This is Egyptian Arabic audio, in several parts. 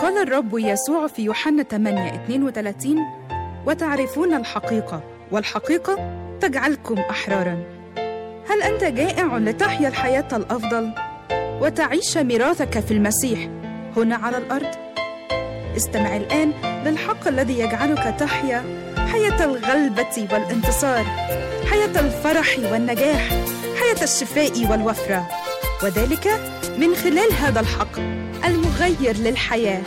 قال الرب يسوع في يوحنا 8 32 وتعرفون الحقيقة والحقيقة تجعلكم أحرارا هل أنت جائع لتحيا الحياة الأفضل وتعيش ميراثك في المسيح هنا على الأرض؟ استمع الآن للحق الذي يجعلك تحيا حياة الغلبة والانتصار حياة الفرح والنجاح حياة الشفاء والوفرة وذلك من خلال هذا الحق المغير للحياه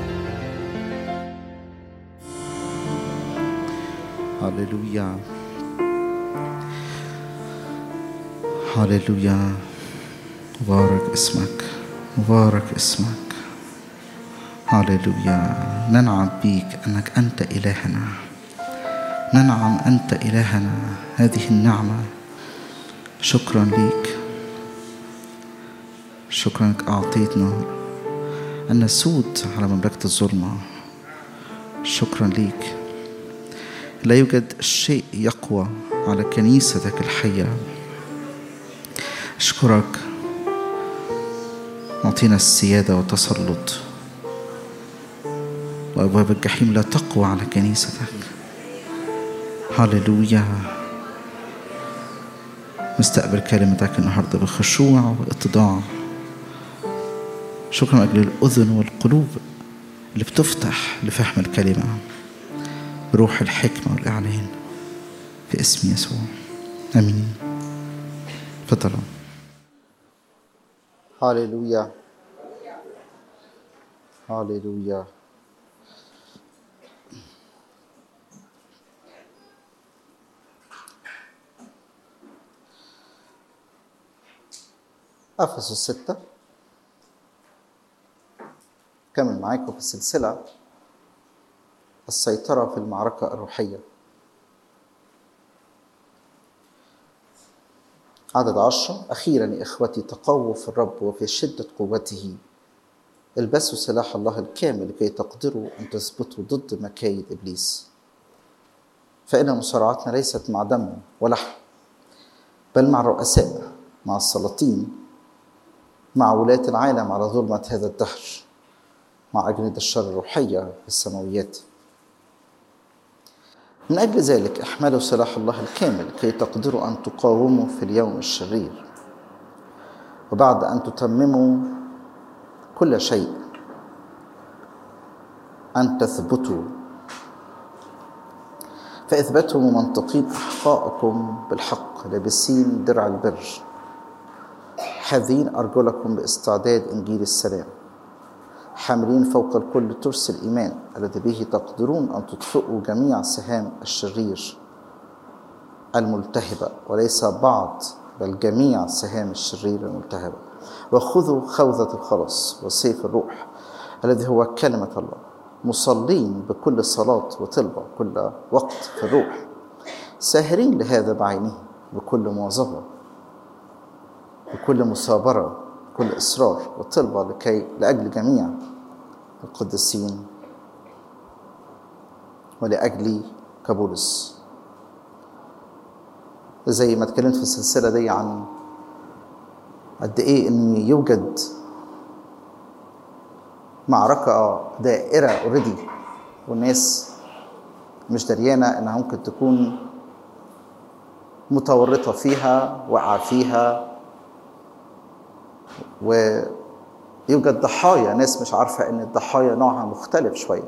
هللويا هللويا مبارك اسمك مبارك اسمك هللويا ننعم بيك انك انت الهنا ننعم انت الهنا هذه النعمه شكرا ليك شكرا انك اعطيتنا ان نسود على مملكه الظلمه شكرا ليك لا يوجد شيء يقوى على كنيستك الحية أشكرك معطينا السيادة والتسلط وأبواب الجحيم لا تقوى على كنيستك هللويا نستقبل كلمتك النهاردة بخشوع واتضاع شكرا أجل الأذن والقلوب اللي بتفتح لفهم الكلمة بروح الحكمة والإعلان في اسم يسوع آمين تفضلوا هاليلويا هاليلويا أفسس ستة كمل معاكم في السلسلة السيطرة في المعركة الروحية عدد عشرة أخيرا يا إخوتي تقووا في الرب وفي شدة قوته البسوا سلاح الله الكامل لكي تقدروا أن تثبتوا ضد مكايد إبليس فإن مصارعتنا ليست مع دم ولحم بل مع الرؤساء مع السلاطين مع ولاة العالم على ظلمة هذا الدهر مع أجناد الشر الروحية في السماويات من أجل ذلك احملوا سلاح الله الكامل كي تقدروا أن تقاوموا في اليوم الشرير وبعد أن تتمموا كل شيء أن تثبتوا فاثبتوا منطقين أحقائكم بالحق لابسين درع البر حاذين أرجلكم باستعداد إنجيل السلام حاملين فوق الكل ترس الإيمان الذي به تقدرون أن تطفئوا جميع سهام الشرير الملتهبة وليس بعض بل جميع سهام الشرير الملتهبة وخذوا خوذة الخلاص وسيف الروح الذي هو كلمة الله مصلين بكل صلاة وطلبة كل وقت في الروح ساهرين لهذا بعينه بكل مواظبة بكل مثابرة كل إصرار وطلبة لكي لأجل جميع القديسين ولأجلي كبولس زي ما اتكلمت في السلسلة دي عن قد إيه إن يوجد معركة دائرة اوريدي والناس مش دريانة إنها ممكن تكون متورطة فيها واقعة فيها ويوجد ضحايا ناس مش عارفة إن الضحايا نوعها مختلف شوية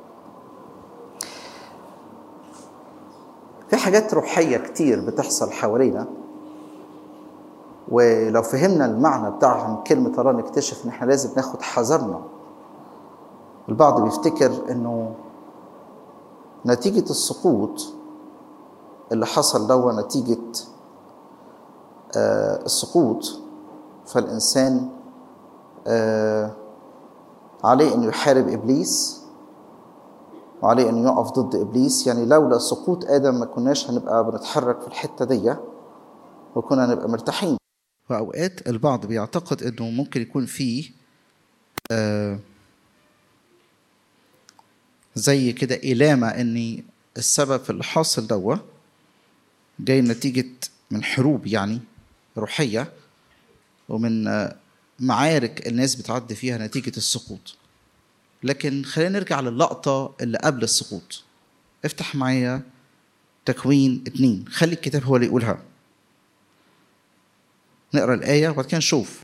في حاجات روحية كتير بتحصل حوالينا ولو فهمنا المعنى بتاعها من كلمة الله نكتشف إن إحنا لازم ناخد حذرنا البعض بيفتكر إنه نتيجة السقوط اللي حصل ده نتيجة آه السقوط فالإنسان آه عليه أن يحارب إبليس وعليه أن يقف ضد إبليس يعني لولا سقوط آدم ما كناش هنبقى بنتحرك في الحتة دي وكنا هنبقى مرتاحين وأوقات البعض بيعتقد أنه ممكن يكون فيه آه زي كده إلامة أن السبب في اللي حاصل دوا جاي نتيجة من حروب يعني روحية ومن معارك الناس بتعدي فيها نتيجة السقوط لكن خلينا نرجع للقطة اللي قبل السقوط افتح معايا تكوين اتنين خلي الكتاب هو اللي يقولها نقرا الآية وبعد كده نشوف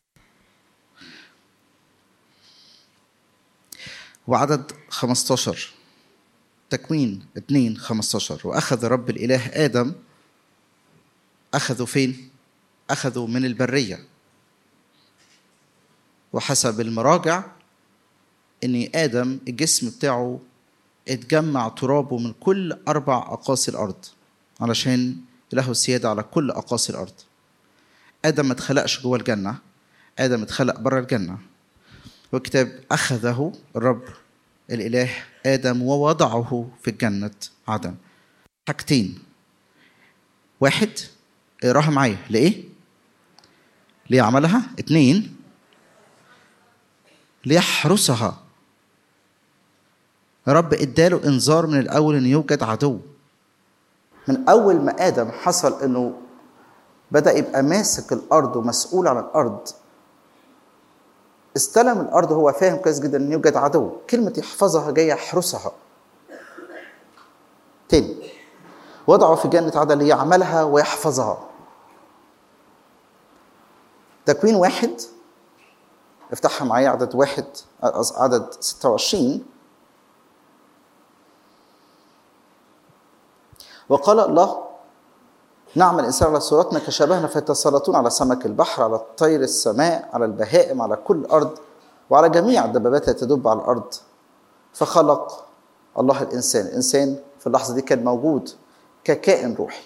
وعدد 15 تكوين 2 15 وأخذ رب الإله آدم أخذوا فين؟ أخذوا من البرية وحسب المراجع إن آدم الجسم بتاعه اتجمع ترابه من كل أربع أقاصي الأرض علشان له السيادة على كل أقاصي الأرض آدم ما اتخلقش جوه الجنة آدم اتخلق بره الجنة والكتاب أخذه الرب الإله آدم ووضعه في الجنة عدن حاجتين واحد اقراها معايا لإيه؟ ليعملها اتنين ليحرسها رب اداله انذار من الاول ان يوجد عدو من اول ما ادم حصل انه بدا يبقى ماسك الارض ومسؤول عن الارض استلم الارض هو فاهم كويس جدا ان يوجد عدو كلمه يحفظها جايه يحرسها تاني وضعه في جنة عدن ليعملها ويحفظها تكوين واحد افتحها معايا عدد واحد عدد 26 وقال الله نعمل الإنسان على صورتنا كشبهنا فيتسلطون على سمك البحر على طير السماء على البهائم على كل الأرض وعلى جميع الدبابات التي تدب على الأرض فخلق الله الإنسان الإنسان في اللحظة دي كان موجود ككائن روحي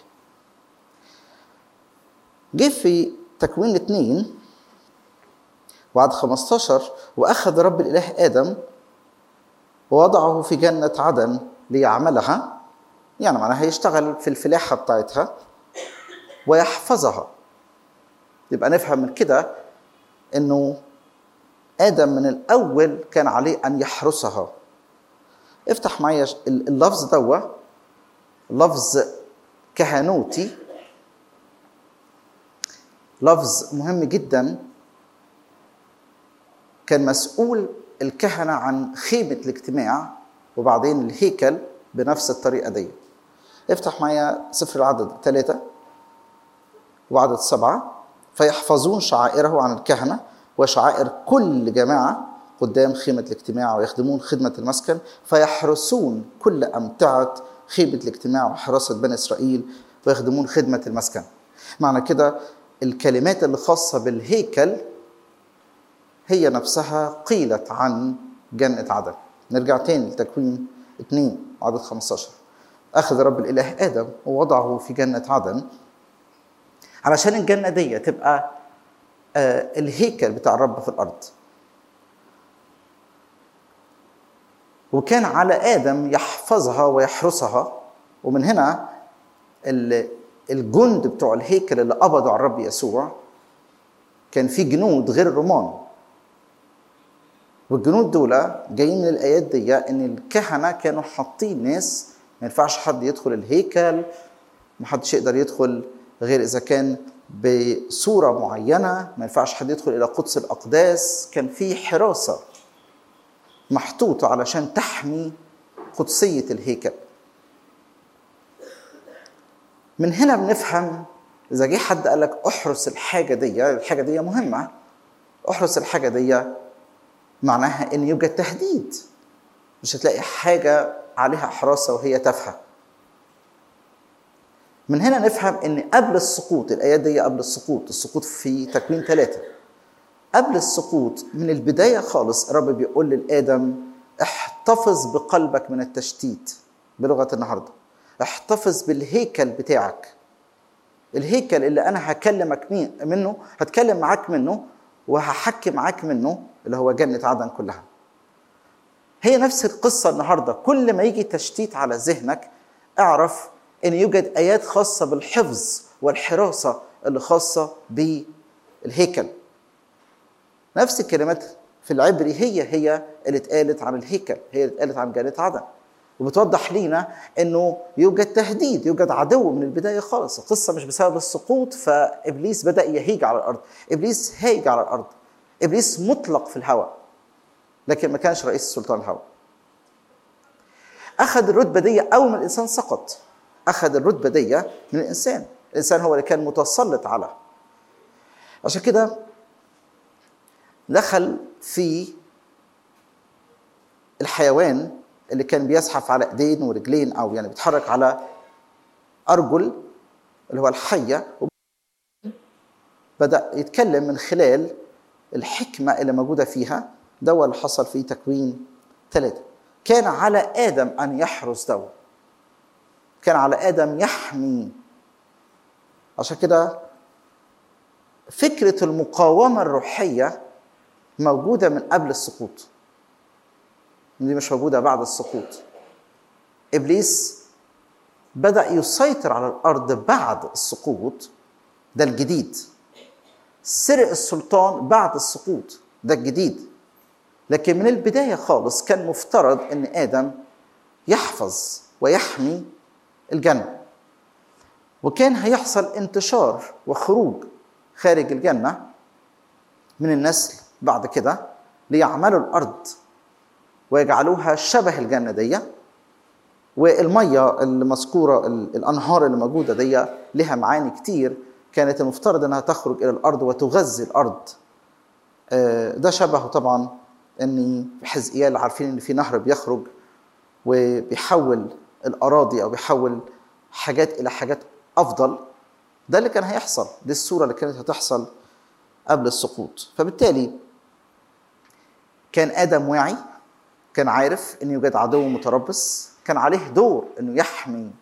جه في تكوين الاثنين وعد 15 وأخذ رب الإله آدم ووضعه في جنة عدن ليعملها يعني معناها هيشتغل في الفلاحة بتاعتها ويحفظها يبقى نفهم من كده انه ادم من الاول كان عليه ان يحرسها افتح معايا اللفظ دوا لفظ كهنوتي لفظ مهم جدا كان مسؤول الكهنة عن خيمة الاجتماع وبعدين الهيكل بنفس الطريقة دي افتح معايا سفر العدد ثلاثة وعدد سبعة فيحفظون شعائره عن الكهنة وشعائر كل جماعة قدام خيمة الاجتماع ويخدمون خدمة المسكن فيحرسون كل أمتعة خيمة الاجتماع وحراسة بني إسرائيل ويخدمون خدمة المسكن معنى كده الكلمات اللي خاصة بالهيكل هي نفسها قيلت عن جنة عدن نرجع تاني لتكوين 2 عدد 15 أخذ رب الإله آدم ووضعه في جنة عدن علشان الجنة دي تبقى آه الهيكل بتاع الرب في الأرض وكان على آدم يحفظها ويحرسها ومن هنا الجند بتوع الهيكل اللي قبضوا على الرب يسوع كان في جنود غير الرومان والجنود دول جايين من الايات دي ان الكهنه كانوا حاطين ناس ما ينفعش حد يدخل الهيكل ما حدش يقدر يدخل غير اذا كان بصوره معينه ما ينفعش حد يدخل الى قدس الاقداس كان في حراسه محطوطه علشان تحمي قدسيه الهيكل من هنا بنفهم اذا جه حد قال لك احرس الحاجه دي الحاجه دي مهمه احرس الحاجه دي معناها ان يوجد تهديد مش هتلاقي حاجه عليها حراسه وهي تافهه من هنا نفهم ان قبل السقوط الايات دي قبل السقوط السقوط في تكوين ثلاثة قبل السقوط من البداية خالص الرب بيقول للآدم احتفظ بقلبك من التشتيت بلغة النهاردة احتفظ بالهيكل بتاعك الهيكل اللي انا هكلمك منه هتكلم معاك منه وهحكي معاك منه اللي هو جنة عدن كلها هي نفس القصة النهاردة كل ما يجي تشتيت على ذهنك اعرف ان يوجد ايات خاصة بالحفظ والحراسة اللي خاصة بالهيكل نفس الكلمات في العبري هي هي اللي اتقالت عن الهيكل هي اللي اتقالت عن جنة عدن وبتوضح لينا انه يوجد تهديد يوجد عدو من البدايه خالص القصه مش بسبب السقوط فابليس بدا يهيج على الارض ابليس هايج على الارض ابليس مطلق في الهواء لكن ما كانش رئيس سلطان الهوى اخذ الرتبه دي اول ما الانسان سقط اخذ الرتبه دي من الانسان الانسان هو اللي كان متسلط على عشان كده دخل في الحيوان اللي كان بيزحف على ايدين ورجلين او يعني بيتحرك على ارجل اللي هو الحيه بدا يتكلم من خلال الحكمه اللي موجوده فيها ده اللي حصل في تكوين ثلاثه كان على ادم ان يحرس دو كان على ادم يحمي عشان كده فكره المقاومه الروحيه موجوده من قبل السقوط دي مش موجوده بعد السقوط ابليس بدا يسيطر على الارض بعد السقوط ده الجديد سرق السلطان بعد السقوط ده الجديد لكن من البدايه خالص كان مفترض ان ادم يحفظ ويحمي الجنه وكان هيحصل انتشار وخروج خارج الجنه من النسل بعد كده ليعملوا الارض ويجعلوها شبه الجنه دي والميه المذكوره الانهار اللي موجوده دي لها معاني كتير كانت المفترض انها تخرج الى الارض وتغذي الارض ده شبهه طبعا ان في حزقيال عارفين ان في نهر بيخرج وبيحول الاراضي او بيحول حاجات الى حاجات افضل ده اللي كان هيحصل دي الصوره اللي كانت هتحصل قبل السقوط فبالتالي كان ادم واعي كان عارف ان يوجد عدو متربص كان عليه دور انه يحمي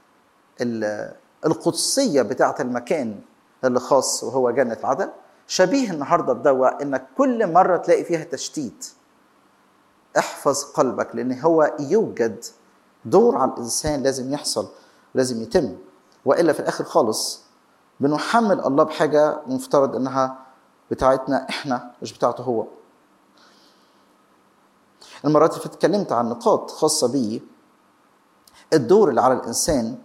القدسيه بتاعه المكان اللي خاص وهو جنه عدن شبيه النهارده بدوا انك كل مره تلاقي فيها تشتيت احفظ قلبك لان هو يوجد دور على الانسان لازم يحصل لازم يتم والا في الاخر خالص بنحمل الله بحاجه مفترض انها بتاعتنا احنا مش بتاعته هو المرات اللي فاتت اتكلمت عن نقاط خاصه بيه الدور اللي على الانسان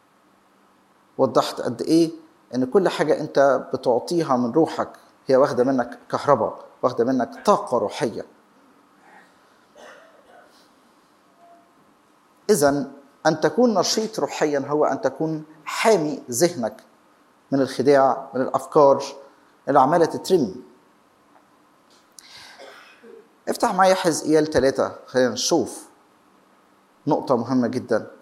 وضحت قد ايه ان كل حاجه انت بتعطيها من روحك هي واخده منك كهرباء واخده منك طاقه روحيه اذا ان تكون نشيط روحيا هو ان تكون حامي ذهنك من الخداع من الافكار اللي عماله تترمي افتح معايا حزقيال ثلاثة خلينا نشوف نقطة مهمة جدا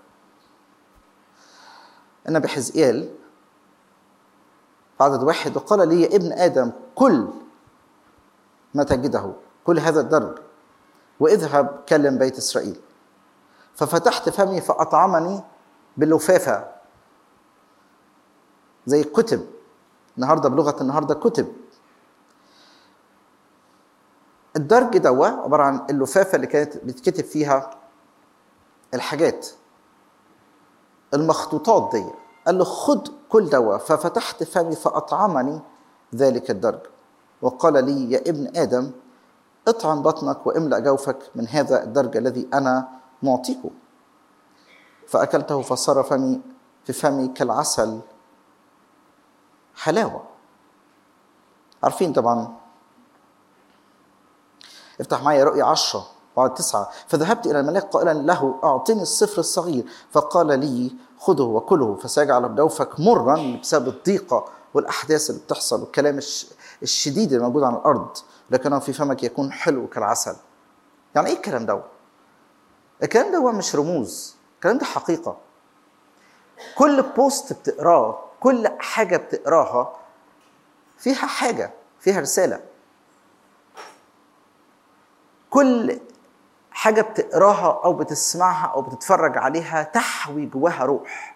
النبي حزقيال عدد واحد وقال لي يا ابن آدم كل ما تجده كل هذا الدرج واذهب كلم بيت إسرائيل ففتحت فمي فأطعمني باللفافة زي كتب النهاردة بلغة النهاردة كتب الدرج دوا عبارة عن اللفافة اللي كانت بتكتب فيها الحاجات المخطوطات دي قال له خد كل دواء ففتحت فمي فأطعمني ذلك الدرج وقال لي يا ابن آدم اطعم بطنك واملأ جوفك من هذا الدرج الذي أنا معطيكم فأكلته فصار فمي في فمي كالعسل حلاوة عارفين طبعا افتح معي رؤيا عشرة وعد تسعة فذهبت إلى الملاك قائلا له أعطني الصفر الصغير فقال لي خذه وكله فسيجعل جوفك مرا بسبب الضيقة والأحداث اللي بتحصل والكلام الشديد اللي موجود على الأرض لكنه في فمك يكون حلو كالعسل يعني إيه الكلام ده؟ الكلام ده مش رموز الكلام ده حقيقة كل بوست بتقراه كل حاجة بتقراها فيها حاجة فيها رسالة كل حاجة بتقراها أو بتسمعها أو بتتفرج عليها تحوي جواها روح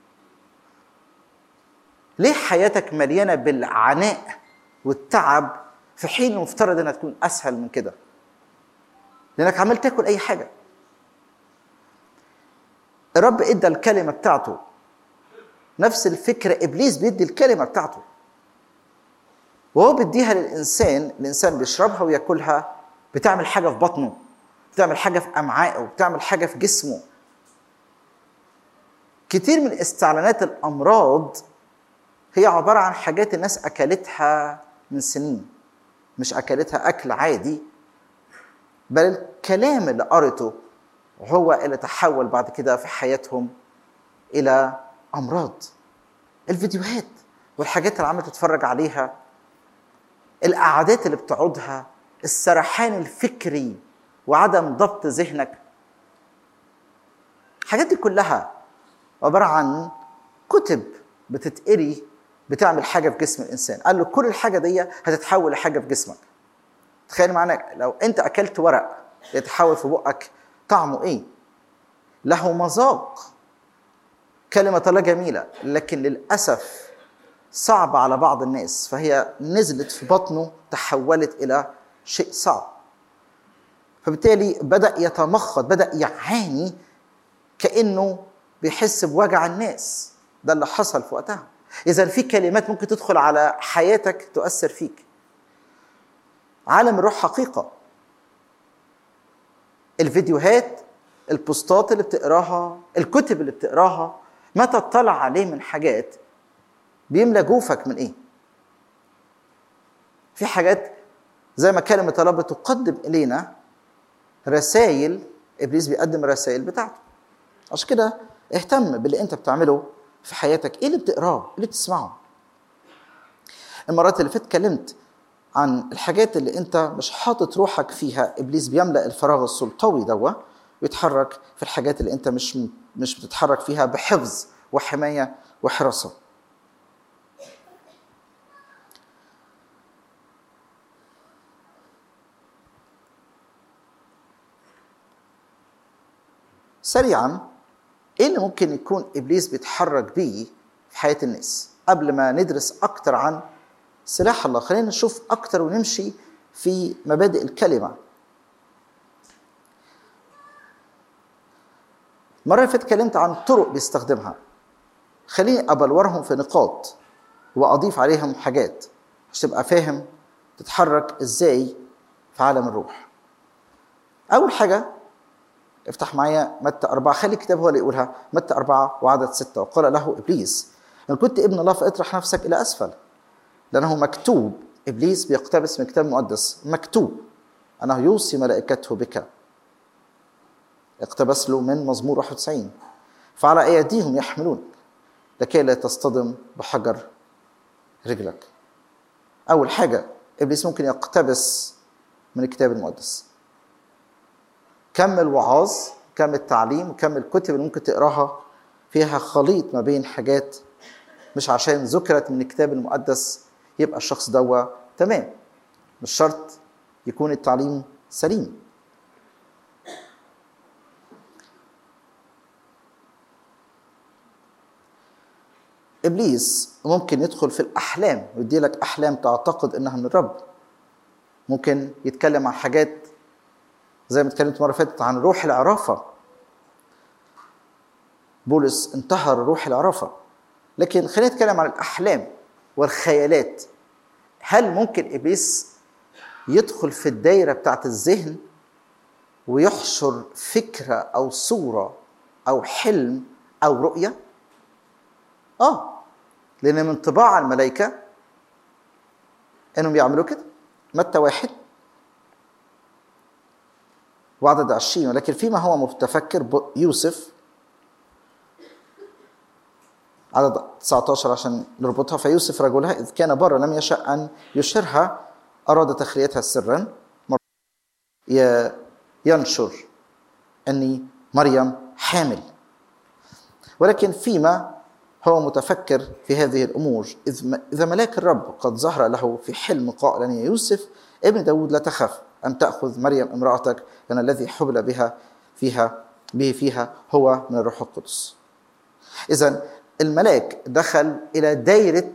ليه حياتك مليانة بالعناء والتعب في حين المفترض انها تكون اسهل من كده لانك عمال تاكل اي حاجه الرب ادى الكلمه بتاعته نفس الفكره ابليس بيدي الكلمه بتاعته وهو بيديها للانسان الانسان بيشربها وياكلها بتعمل حاجه في بطنه بتعمل حاجه في امعائه بتعمل حاجه في جسمه كتير من استعلانات الامراض هي عباره عن حاجات الناس اكلتها من سنين مش اكلتها اكل عادي بل الكلام اللي قريته هو اللي تحول بعد كده في حياتهم الى امراض الفيديوهات والحاجات اللي عمال تتفرج عليها القعدات اللي بتقعدها السرحان الفكري وعدم ضبط ذهنك الحاجات دي كلها عبارة عن كتب بتتقري بتعمل حاجة في جسم الإنسان قال له كل الحاجة دي هتتحول لحاجة في جسمك تخيل معانا لو أنت أكلت ورق يتحول في بقك طعمه إيه له مذاق كلمة الله جميلة لكن للأسف صعب على بعض الناس فهي نزلت في بطنه تحولت إلى شيء صعب فبالتالي بدأ يتمخض بدأ يعاني كأنه بيحس بوجع الناس ده اللي حصل في وقتها إذا في كلمات ممكن تدخل على حياتك تؤثر فيك عالم الروح حقيقة الفيديوهات البوستات اللي بتقراها الكتب اللي بتقراها ما تطلع عليه من حاجات بيملى جوفك من ايه في حاجات زي ما كلمة الله بتقدم إلينا رسائل إبليس بيقدم الرسائل بتاعته عشان كده اهتم باللي أنت بتعمله في حياتك إيه اللي بتقراه إيه اللي بتسمعه المرات اللي فاتت اتكلمت عن الحاجات اللي أنت مش حاطط روحك فيها إبليس بيملأ الفراغ السلطوي دوا ويتحرك في الحاجات اللي أنت مش مش بتتحرك فيها بحفظ وحماية وحراسة سريعا ايه اللي ممكن يكون ابليس بيتحرك بيه في حياه الناس قبل ما ندرس اكتر عن سلاح الله خلينا نشوف اكتر ونمشي في مبادئ الكلمه المره اللي فاتت اتكلمت عن طرق بيستخدمها خليني ابلورهم في نقاط واضيف عليهم حاجات عشان تبقى فاهم تتحرك ازاي في عالم الروح اول حاجه افتح معايا متى أربعة خلي الكتاب هو اللي يقولها متى أربعة وعدد ستة وقال له إبليس إن كنت ابن الله فاطرح نفسك إلى أسفل لأنه مكتوب إبليس بيقتبس من الكتاب المقدس مكتوب أنه يوصي ملائكته بك اقتبس له من مزمور 91 فعلى أيديهم يحملون لكي لا تصطدم بحجر رجلك أول حاجة إبليس ممكن يقتبس من الكتاب المقدس كم الوعاظ كم التعليم كم الكتب اللي ممكن تقراها فيها خليط ما بين حاجات مش عشان ذكرت من الكتاب المقدس يبقى الشخص دوا تمام مش شرط يكون التعليم سليم ابليس ممكن يدخل في الاحلام ويدي لك احلام تعتقد انها من الرب ممكن يتكلم عن حاجات زي ما اتكلمت مره فاتت عن روح العرافه بولس انتهر روح العرافه لكن خلينا نتكلم عن الاحلام والخيالات هل ممكن ابليس يدخل في الدايره بتاعت الذهن ويحشر فكره او صوره او حلم او رؤيه اه لان من طباع الملائكه انهم يعملوا كده متى واحد وعدد عشرين ولكن فيما هو متفكر يوسف عدد 19 عشان نربطها فيوسف رجلها إذ كان برا لم يشأ أن يشرها أراد تخليتها سرا ينشر أني مريم حامل ولكن فيما هو متفكر في هذه الأمور إذا ملاك الرب قد ظهر له في حلم قائلا يا يوسف ابن داود لا تخف أن تأخذ مريم امرأتك لأن الذي حبل بها فيها به فيها هو من الروح القدس إذا الملاك دخل إلى دايرة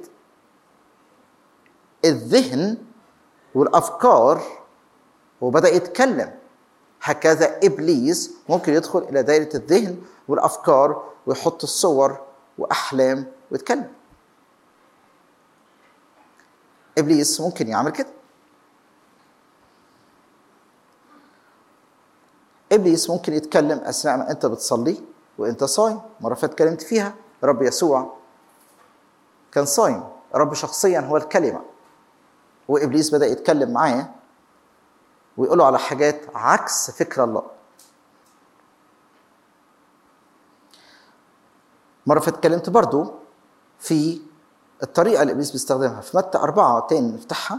الذهن والأفكار وبدأ يتكلم هكذا إبليس ممكن يدخل إلى دايرة الذهن والأفكار ويحط الصور وأحلام ويتكلم إبليس ممكن يعمل كده ابليس ممكن يتكلم اثناء ما انت بتصلي وانت صايم مره فاتت اتكلمت فيها رب يسوع كان صايم رب شخصيا هو الكلمه وابليس بدا يتكلم معاه ويقولوا على حاجات عكس فكر الله مرة فاتت اتكلمت برضو في الطريقة اللي إبليس بيستخدمها في متى أربعة تاني نفتحها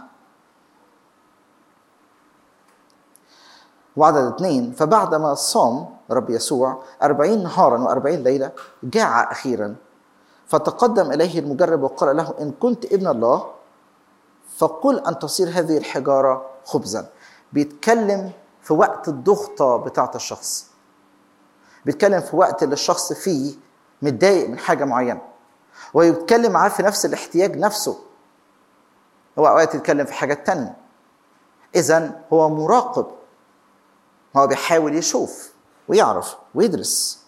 وعدد اثنين فبعدما صام رب يسوع أربعين نهارا وأربعين ليلة جاع أخيرا فتقدم إليه المجرب وقال له إن كنت ابن الله فقل أن تصير هذه الحجارة خبزا بيتكلم في وقت الضغطة بتاعة الشخص بيتكلم في وقت اللي الشخص فيه متضايق من حاجة معينة ويتكلم معاه في نفس الاحتياج نفسه هو أوقات يتكلم في حاجات تانية إذا هو مراقب هو بيحاول يشوف ويعرف ويدرس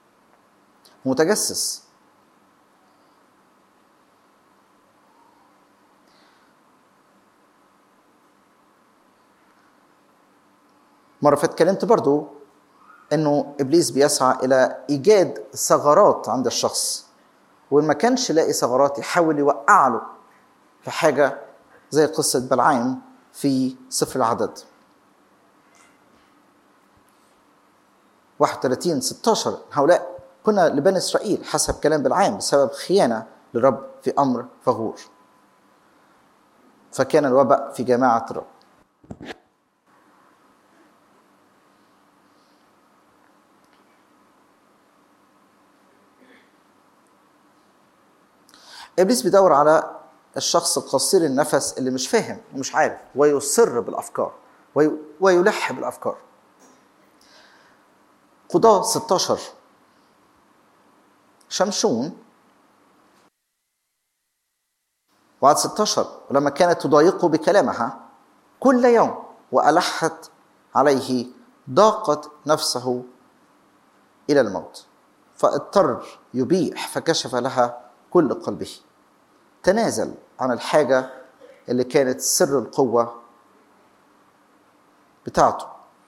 متجسس مرة فاتت اتكلمت برضو انه ابليس بيسعى الى ايجاد ثغرات عند الشخص وان ما كانش لاقي ثغرات يحاول يوقع له في حاجة زي قصة بلعام في سفر العدد 31 16 هؤلاء كنا لبني اسرائيل حسب كلام بلعام بسبب خيانه للرب في امر فغور فكان الوباء في جماعه الرب ابليس بيدور على الشخص القصير النفس اللي مش فاهم ومش عارف ويصر بالافكار ويلح بالافكار قضاة 16 شمشون وعد 16 ولما كانت تضايقه بكلامها كل يوم وألحت عليه ضاقت نفسه إلى الموت فاضطر يبيح فكشف لها كل قلبه تنازل عن الحاجة اللي كانت سر القوة بتاعته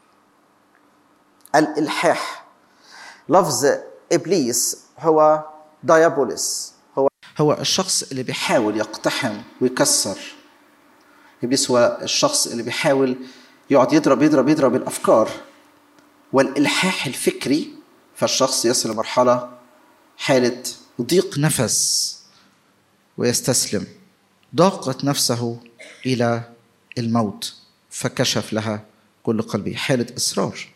الإلحاح لفظ إبليس هو دايابوليس هو هو الشخص اللي بيحاول يقتحم ويكسر إبليس هو الشخص اللي بيحاول يقعد يضرب يضرب يضرب الأفكار والإلحاح الفكري فالشخص يصل لمرحلة حالة ضيق نفس ويستسلم ضاقت نفسه إلى الموت فكشف لها كل قلبه حالة إصرار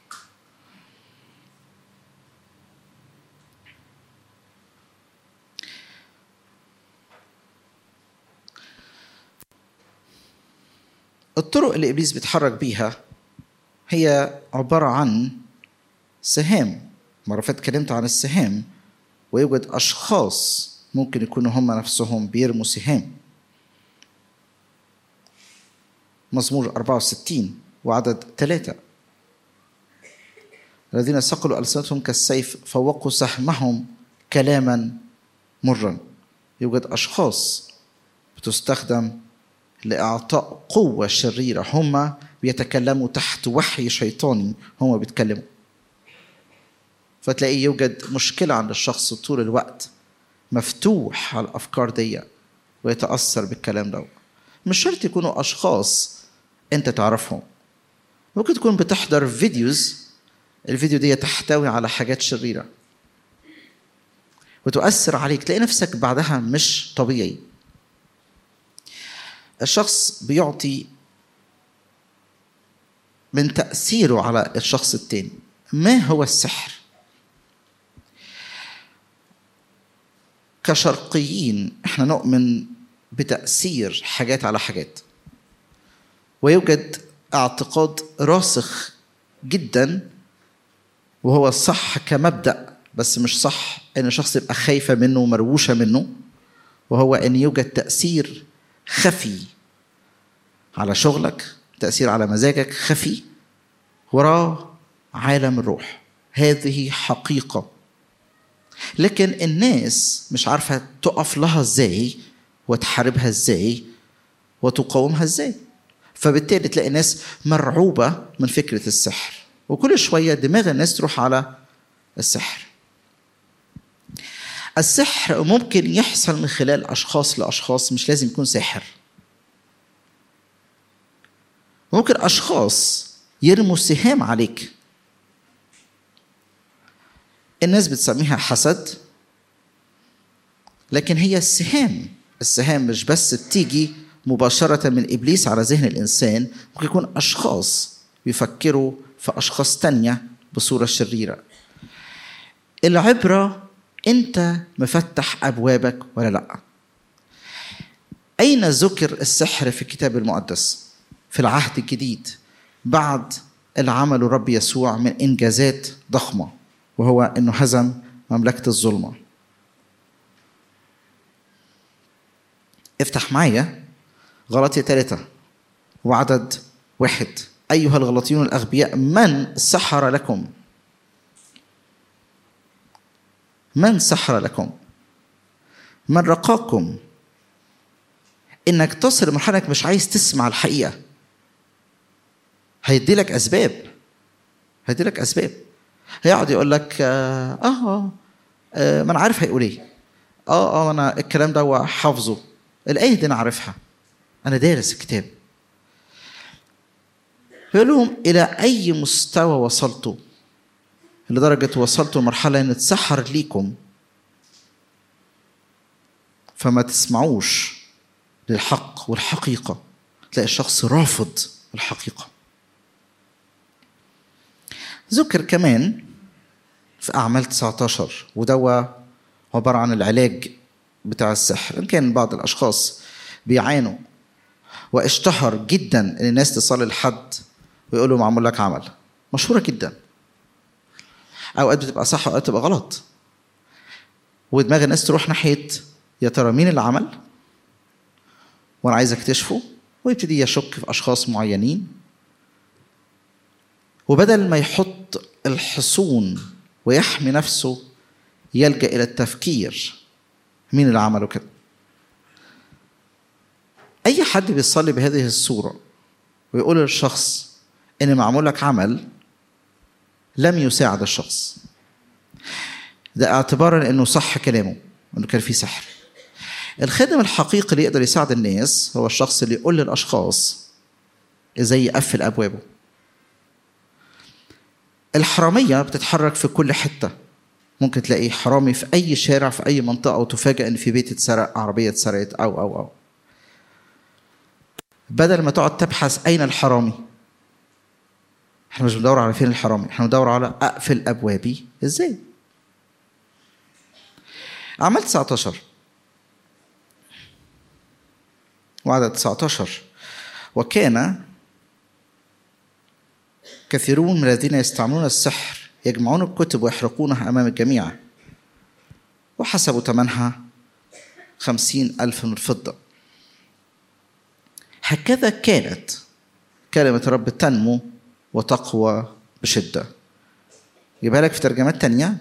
الطرق اللي ابليس بيتحرك بيها هي عباره عن سهام مره فاتت اتكلمت عن السهام ويوجد اشخاص ممكن يكونوا هم نفسهم بيرموا سهام مزمور 64 وعدد ثلاثة الذين سقلوا ألسنتهم كالسيف فوقوا سهمهم كلاما مرا يوجد أشخاص بتستخدم لإعطاء قوة شريرة هم بيتكلموا تحت وحي شيطاني هم بيتكلموا فتلاقيه يوجد مشكلة عند الشخص طول الوقت مفتوح على الأفكار دي ويتأثر بالكلام ده مش شرط يكونوا أشخاص أنت تعرفهم ممكن تكون بتحضر فيديوز الفيديو دي تحتوي على حاجات شريرة وتؤثر عليك تلاقي نفسك بعدها مش طبيعي الشخص بيعطي من تأثيره على الشخص التاني ما هو السحر كشرقيين احنا نؤمن بتأثير حاجات على حاجات ويوجد اعتقاد راسخ جدا وهو الصح كمبدأ بس مش صح ان الشخص يبقى خايفة منه ومروشة منه وهو ان يوجد تأثير خفي على شغلك تأثير على مزاجك خفي وراه عالم الروح هذه حقيقة لكن الناس مش عارفة تقف لها ازاي وتحاربها ازاي وتقاومها ازاي فبالتالي تلاقي ناس مرعوبة من فكرة السحر وكل شوية دماغ الناس تروح على السحر السحر ممكن يحصل من خلال أشخاص لأشخاص مش لازم يكون ساحر ممكن أشخاص يرموا سهام عليك الناس بتسميها حسد لكن هي السهام السهام مش بس بتيجي مباشرة من إبليس على ذهن الإنسان ممكن يكون أشخاص بيفكروا في أشخاص تانية بصورة شريرة العبرة أنت مفتح أبوابك ولا لأ أين ذكر السحر في الكتاب المقدس في العهد الجديد بعد اللي عمله الرب يسوع من إنجازات ضخمة وهو أنه هزم مملكة الظلمة افتح معايا غلطية ثلاثة وعدد واحد أيها الغلطيون الأغبياء من سحر لكم من سحر لكم من رقاكم انك تصل لمرحله انك مش عايز تسمع الحقيقه هيدي لك اسباب هيدي لك اسباب هيقعد يقول لك اه اه, آه ما انا عارف هيقول ايه اه اه انا الكلام ده حافظه الايه دي انا عارفها انا دارس الكتاب يقول لهم الى اي مستوى وصلتوا لدرجه وصلتوا لمرحله ان اتسحر ليكم فما تسمعوش للحق والحقيقة تلاقي الشخص رافض الحقيقة ذكر كمان في أعمال 19 ودوا عبارة عن العلاج بتاع السحر إن كان بعض الأشخاص بيعانوا واشتهر جدا إن الناس تصلي لحد ويقولوا معمول لك عمل مشهورة جدا أوقات بتبقى صح وأوقات بتبقى غلط ودماغ الناس تروح ناحية يا ترى مين اللي عمل وانا عايز اكتشفه ويبتدي يشك في اشخاص معينين وبدل ما يحط الحصون ويحمي نفسه يلجا الى التفكير مين اللي عمله كده اي حد بيصلي بهذه الصوره ويقول للشخص ان معمول لك عمل لم يساعد الشخص ده اعتبارا انه صح كلامه انه كان في سحر الخادم الحقيقي اللي يقدر يساعد الناس هو الشخص اللي يقول للاشخاص ازاي يقفل ابوابه الحراميه بتتحرك في كل حته ممكن تلاقي حرامي في اي شارع في اي منطقه وتفاجئ ان في بيت اتسرق عربيه اتسرقت او او او بدل ما تقعد تبحث اين الحرامي احنا مش بندور على فين الحرامي احنا بندور على اقفل ابوابي ازاي عملت 19 وعدد 19 وكان كثيرون من الذين يستعملون السحر يجمعون الكتب ويحرقونها أمام الجميع وحسبوا ثمنها خمسين ألف من الفضة هكذا كانت كلمة رب تنمو وتقوى بشدة يبقى لك في ترجمات تانية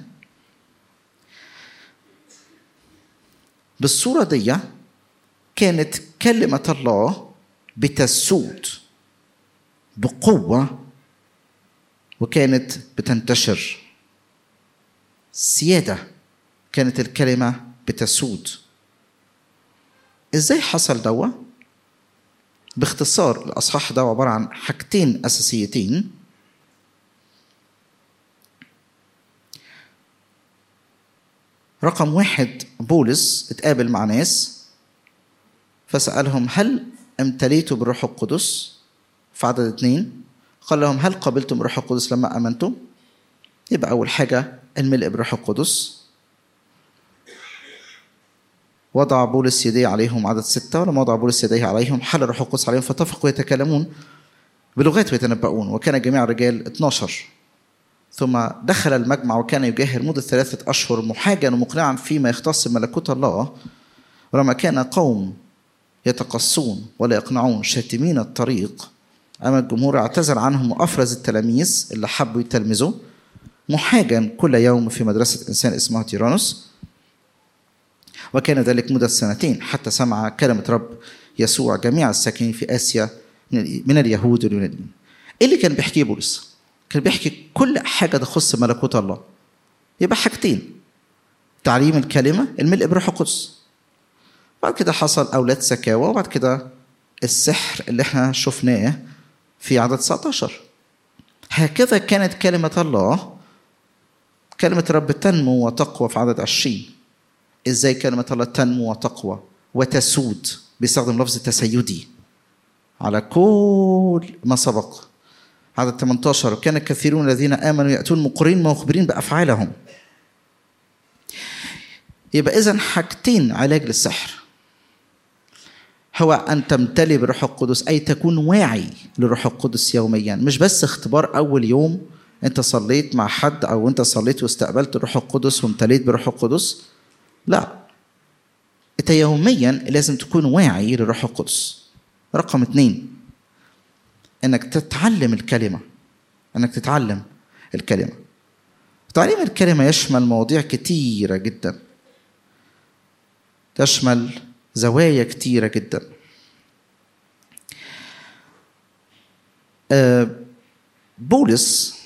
بالصورة دي كانت كلمة الله بتسود بقوة وكانت بتنتشر سيادة كانت الكلمة بتسود ازاي حصل دوا باختصار الاصحاح ده عبارة عن حاجتين اساسيتين رقم واحد بولس اتقابل مع ناس فسألهم هل امتليتوا بالروح القدس في عدد اثنين قال لهم هل قبلتم الروح القدس لما امنتم يبقى اول حاجه الملء بالروح القدس وضع بولس يديه عليهم عدد ستة ولما وضع بولس يديه عليهم حل الروح القدس عليهم فاتفقوا يتكلمون بلغات ويتنبؤون وكان جميع الرجال 12 ثم دخل المجمع وكان يجاهر مدة ثلاثة أشهر محاجا ومقنعا فيما يختص ملكوت الله ولما كان قوم يتقصون ولا يقنعون شاتمين الطريق أما الجمهور اعتذر عنهم وأفرز التلاميذ اللي حبوا يتلمذوا محاجا كل يوم في مدرسة إنسان اسمها تيرانوس وكان ذلك مدة سنتين حتى سمع كلمة رب يسوع جميع الساكنين في آسيا من اليهود واليونانيين إيه اللي كان بيحكيه بولس؟ كان بيحكي كل حاجة تخص ملكوت الله يبقى حاجتين تعليم الكلمة الملء بروح القدس بعد كده حصل أولاد سكاوى وبعد كده السحر اللي احنا شفناه في عدد 19 هكذا كانت كلمة الله كلمة رب تنمو وتقوى في عدد عشرين ازاي كلمة الله تنمو وتقوى وتسود بيستخدم لفظ تسيدي على كل ما سبق عدد 18 وكان الكثيرون الذين امنوا ياتون مقرين مخبرين بافعالهم يبقى اذا حاجتين علاج للسحر هو ان تمتلي بالروح القدس اي تكون واعي للروح القدس يوميا مش بس اختبار اول يوم انت صليت مع حد او انت صليت واستقبلت الروح القدس وامتليت بالروح القدس لا انت يوميا لازم تكون واعي للروح القدس رقم اتنين انك تتعلم الكلمة انك تتعلم الكلمة تعليم الكلمة يشمل مواضيع كتيرة جدا تشمل زوايا كتيرة جدا آه، بولس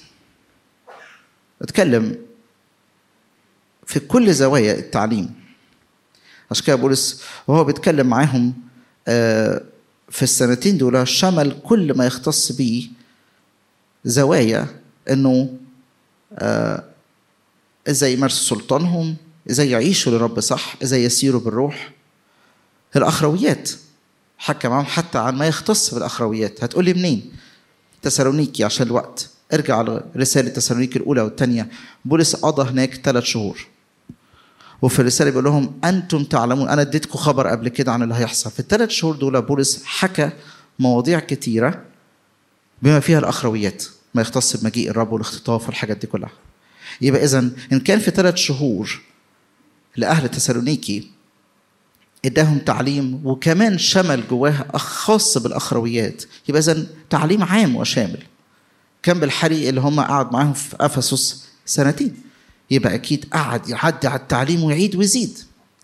اتكلم في كل زوايا التعليم عشان كده بولس وهو بيتكلم معاهم آه، في السنتين دول شمل كل ما يختص به زوايا انه آه، ازاي يمارسوا سلطانهم ازاي يعيشوا لرب صح ازاي يسيروا بالروح الاخرويات حكى معاهم حتى عن ما يختص بالاخرويات هتقول لي منين تسالونيكي عشان الوقت ارجع لرسالة تسالونيكي الأولى والثانية بولس قضى هناك ثلاث شهور وفي الرسالة بيقول لهم أنتم تعلمون أنا اديتكم خبر قبل كده عن اللي هيحصل في الثلاث شهور دول بولس حكى مواضيع كتيرة بما فيها الأخرويات ما يختص بمجيء الرب والاختطاف والحاجات دي كلها يبقى إذا إن كان في ثلاث شهور لأهل تسالونيكي اداهم تعليم وكمان شمل جواه خاص بالاخرويات يبقى اذا تعليم عام وشامل كان بالحري اللي هم قعد معاهم في افسس سنتين يبقى اكيد قعد يعدي على التعليم ويعيد ويزيد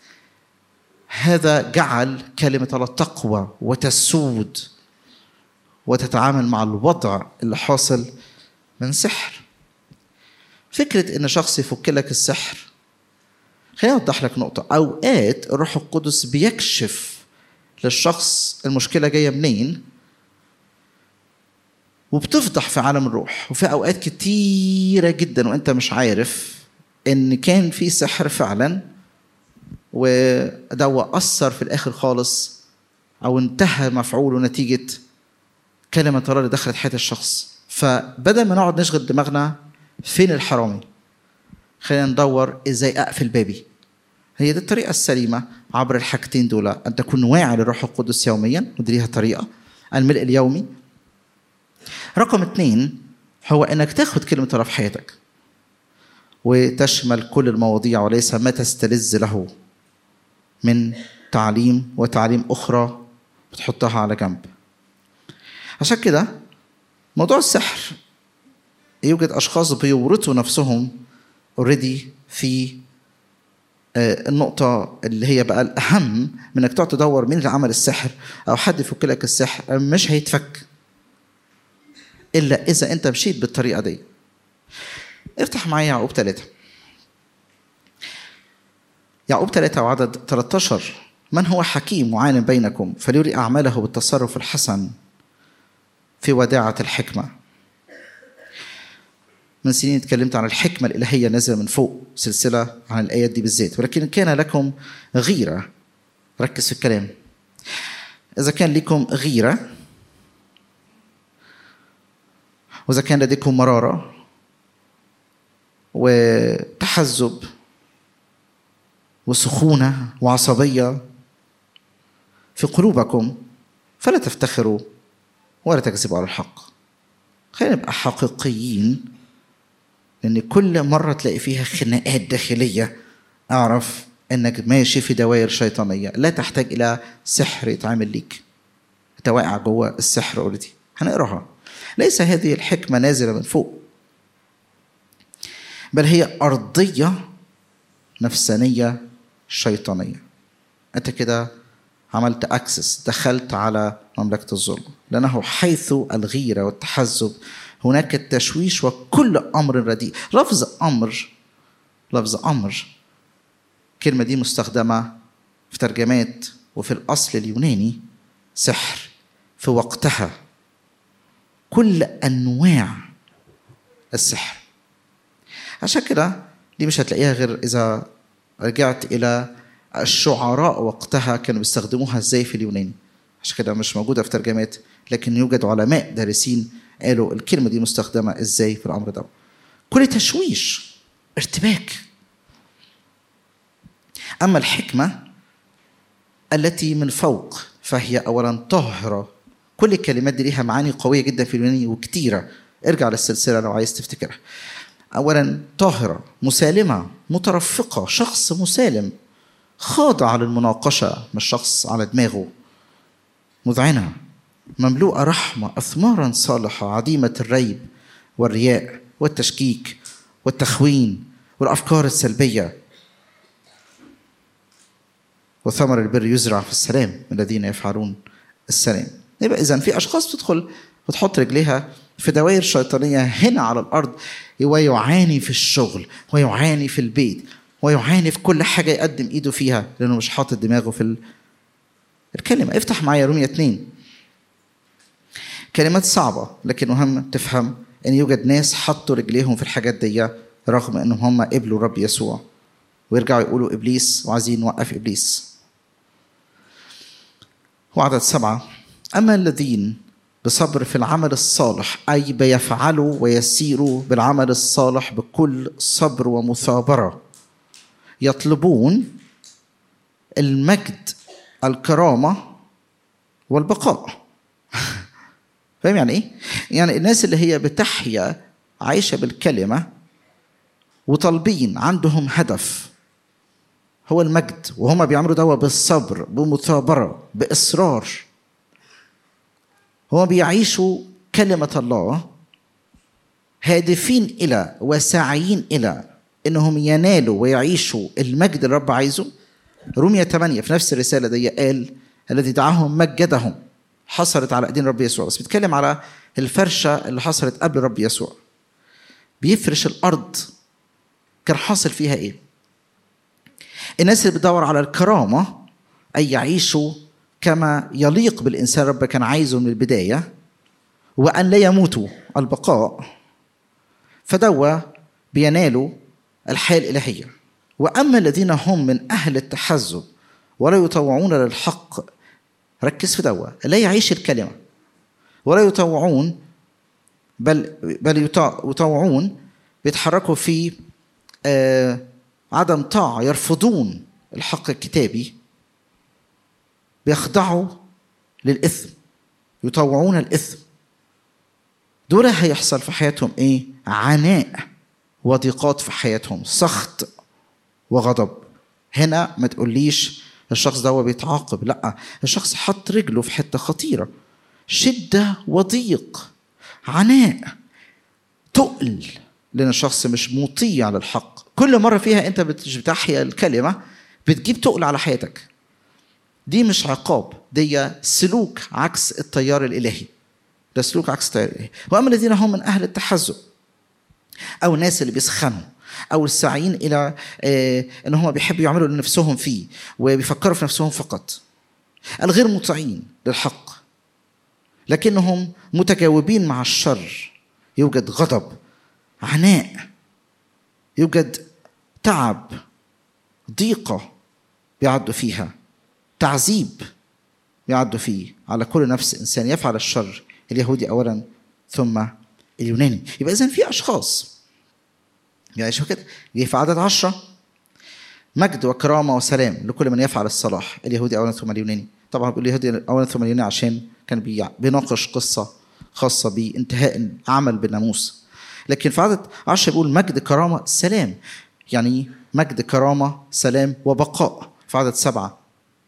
هذا جعل كلمة الله تقوى وتسود وتتعامل مع الوضع اللي حاصل من سحر فكرة إن شخص يفك لك السحر خليني أوضح لك نقطة أوقات الروح القدس بيكشف للشخص المشكلة جاية منين وبتفضح في عالم الروح وفي أوقات كتيرة جدا وأنت مش عارف إن كان في سحر فعلا وده أثر في الآخر خالص أو انتهى مفعوله نتيجة كلمة الله اللي دخلت حياة الشخص فبدل ما نقعد نشغل دماغنا فين الحرامي خلينا ندور ازاي اقفل بابي هي دي الطريقة السليمة عبر الحاجتين دول أن تكون واعي للروح القدس يوميا ودي ليها طريقة الملء اليومي رقم اثنين هو أنك تاخد كلمة الله في حياتك وتشمل كل المواضيع وليس ما تستلذ له من تعليم وتعليم أخرى بتحطها على جنب عشان كده موضوع السحر يوجد أشخاص بيورطوا نفسهم اوريدي في النقطة اللي هي بقى الأهم من إنك تقعد تدور مين اللي عمل السحر أو حد يفك لك السحر مش هيتفك إلا إذا أنت مشيت بالطريقة دي. افتح معايا يعقوب ثلاثة. يعقوب ثلاثة وعدد 13 من هو حكيم وعالم بينكم فليري أعماله بالتصرف الحسن في وداعة الحكمة من سنين اتكلمت عن الحكمة الإلهية نازلة من فوق سلسلة عن الآيات دي بالذات ولكن كان لكم غيرة ركز في الكلام إذا كان لكم غيرة وإذا كان لديكم مرارة وتحزب وسخونة وعصبية في قلوبكم فلا تفتخروا ولا تكذبوا على الحق خلينا نبقى حقيقيين لان كل مره تلاقي فيها خناقات داخليه اعرف انك ماشي في دوائر شيطانيه لا تحتاج الى سحر يتعامل ليك انت واقع جوه السحر اوريدي هنقراها ليس هذه الحكمه نازله من فوق بل هي ارضيه نفسانيه شيطانيه انت كده عملت اكسس دخلت على مملكه الظلم لانه حيث الغيره والتحزب هناك التشويش وكل امر رديء لفظ امر لفظ امر الكلمه دي مستخدمه في ترجمات وفي الاصل اليوناني سحر في وقتها كل انواع السحر عشان كده دي مش هتلاقيها غير اذا رجعت الى الشعراء وقتها كانوا بيستخدموها ازاي في اليوناني عشان كده مش موجوده في ترجمات لكن يوجد علماء دارسين قالوا الكلمه دي مستخدمه ازاي في الامر ده كل تشويش ارتباك اما الحكمه التي من فوق فهي اولا طاهره كل الكلمات دي ليها معاني قويه جدا في اليوناني وكتيره ارجع للسلسله لو عايز تفتكرها اولا طاهره مسالمه مترفقه شخص مسالم خاضع للمناقشه مش شخص على دماغه مذعنه مملوءه رحمه اثمارا صالحه عديمه الريب والرياء والتشكيك والتخوين والافكار السلبيه وثمر البر يزرع في السلام الذين يفعلون السلام يبقى اذا في اشخاص تدخل وتحط رجليها في دوائر شيطانيه هنا على الارض ويعاني في الشغل ويعاني في البيت ويعاني في كل حاجه يقدم ايده فيها لانه مش حاطط دماغه في الكلمه افتح معايا رومية اتنين كلمات صعبة لكن مهم تفهم ان يوجد ناس حطوا رجليهم في الحاجات دي رغم انهم هم قبلوا الرب يسوع ويرجعوا يقولوا ابليس وعايزين نوقف ابليس وعدد سبعة أما الذين بصبر في العمل الصالح أي بيفعلوا ويسيروا بالعمل الصالح بكل صبر ومثابرة يطلبون المجد الكرامة والبقاء فاهم يعني ايه؟ يعني الناس اللي هي بتحيا عايشة بالكلمة وطالبين عندهم هدف هو المجد وهم بيعملوا دوا بالصبر بمثابرة بإصرار هم بيعيشوا كلمة الله هادفين إلى وساعيين إلى إنهم ينالوا ويعيشوا المجد اللي الرب عايزه رومية 8 في نفس الرسالة دي قال الذي دعاهم مجدهم حصلت على ايدين رب يسوع بس بيتكلم على الفرشه اللي حصلت قبل رب يسوع بيفرش الارض كان حاصل فيها ايه الناس اللي بتدور على الكرامه اي يعيشوا كما يليق بالانسان رب كان عايزه من البدايه وان لا يموتوا البقاء فدوا بينالوا الحياه الالهيه واما الذين هم من اهل التحزب ولا يطوعون للحق ركز في دوا لا يعيش الكلمة ولا يطوعون بل بل يطوعون بيتحركوا في آه عدم طاعة يرفضون الحق الكتابي بيخضعوا للإثم يطوعون الإثم دول هيحصل في حياتهم إيه؟ عناء وضيقات في حياتهم سخط وغضب هنا ما تقوليش الشخص ده هو بيتعاقب لا الشخص حط رجله في حته خطيره شده وضيق عناء تقل لان الشخص مش مطيع للحق كل مره فيها انت بتحيا الكلمه بتجيب تقل على حياتك دي مش عقاب دي سلوك عكس التيار الالهي ده سلوك عكس التيار الالهي واما الذين هم من اهل التحزب او الناس اللي بيسخنوا او الساعين الى ان هم بيحبوا يعملوا لنفسهم فيه وبيفكروا في نفسهم فقط الغير مطيعين للحق لكنهم متجاوبين مع الشر يوجد غضب عناء يوجد تعب ضيقه بيعدوا فيها تعذيب بيعدوا فيه على كل نفس انسان يفعل الشر اليهودي اولا ثم اليوناني يبقى اذا في اشخاص يعني شوف كده جه في عدد عشرة مجد وكرامة وسلام لكل من يفعل الصلاح اليهودي أولا ثم اليوناني طبعا بيقول اليهودي أولا ثم اليوناني عشان كان بيناقش قصة خاصة بانتهاء عمل بالناموس لكن في عدد عشرة بيقول مجد كرامة سلام يعني مجد كرامة سلام وبقاء في عدد سبعة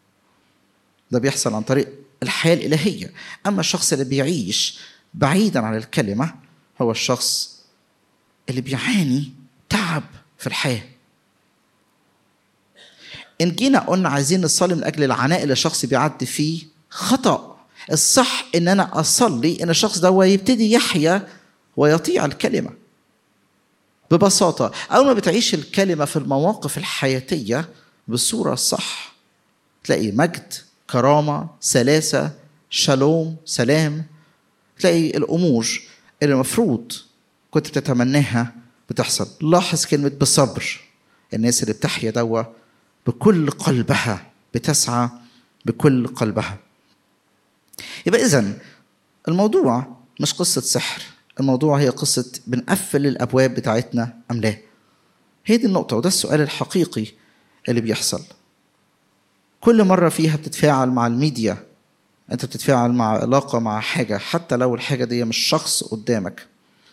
ده بيحصل عن طريق الحياة الإلهية أما الشخص اللي بيعيش بعيدا عن الكلمة هو الشخص اللي بيعاني تعب في الحياة إن جينا قلنا عايزين نصلي من أجل العناء اللي الشخص بيعدي فيه خطأ الصح إن أنا أصلي إن الشخص ده يبتدي يحيا ويطيع الكلمة ببساطة أول ما بتعيش الكلمة في المواقف الحياتية بالصورة الصح تلاقي مجد كرامة سلاسة شالوم سلام تلاقي الأمور اللي المفروض كنت بتتمناها بتحصل لاحظ كلمة بصبر الناس اللي بتحيا دوا بكل قلبها بتسعى بكل قلبها يبقى إذا الموضوع مش قصة سحر الموضوع هي قصة بنقفل الأبواب بتاعتنا أم لا هي دي النقطة وده السؤال الحقيقي اللي بيحصل كل مرة فيها بتتفاعل مع الميديا أنت بتتفاعل مع علاقة مع حاجة حتى لو الحاجة دي مش شخص قدامك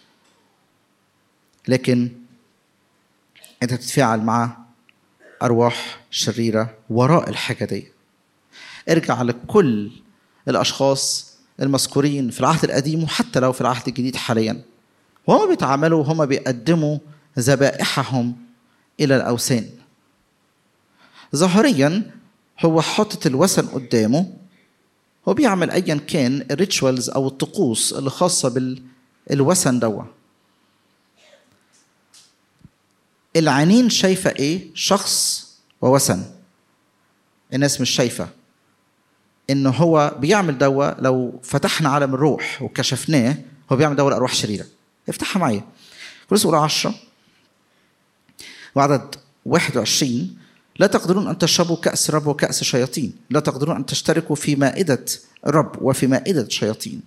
لكن أنت بتتفاعل مع أرواح شريرة وراء الحاجة دي ارجع لكل الأشخاص المذكورين في العهد القديم وحتى لو في العهد الجديد حاليا وهم بيتعاملوا وهم بيقدموا ذبائحهم إلى الأوثان ظاهريا هو حاطط الوثن قدامه هو بيعمل ايا كان الريتشوالز او الطقوس اللي خاصه بالوثن دوا العينين شايفه ايه شخص ووثن الناس مش شايفه ان هو بيعمل دوا لو فتحنا عالم الروح وكشفناه هو بيعمل دوا لارواح شريره افتحها معايا كورنثوس الاولى 10 وعدد 21 لا تقدرون أن تشربوا كأس رب وكأس شياطين لا تقدرون أن تشتركوا في مائدة رب وفي مائدة شياطين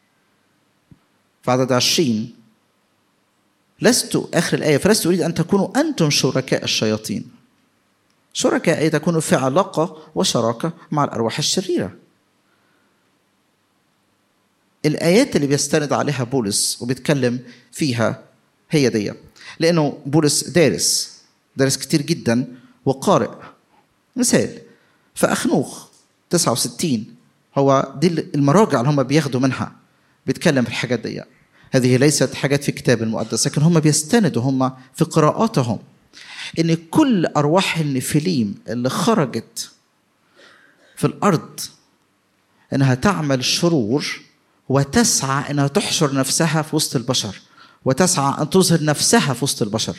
في عدد عشرين لست آخر الآية فلست أريد أن تكونوا أنتم شركاء الشياطين شركاء أي تكونوا في علاقة وشراكة مع الأرواح الشريرة الآيات اللي بيستند عليها بولس وبيتكلم فيها هي دي لأنه بولس دارس دارس كتير جدا وقارئ مثال فأخنوخ 69 هو دي المراجع اللي هم بياخدوا منها بيتكلم في الحاجات دي هذه ليست حاجات في الكتاب المقدس لكن هم بيستندوا هم في قراءاتهم ان كل ارواح النفليم اللي خرجت في الارض انها تعمل شرور وتسعى انها تحشر نفسها في وسط البشر وتسعى ان تظهر نفسها في وسط البشر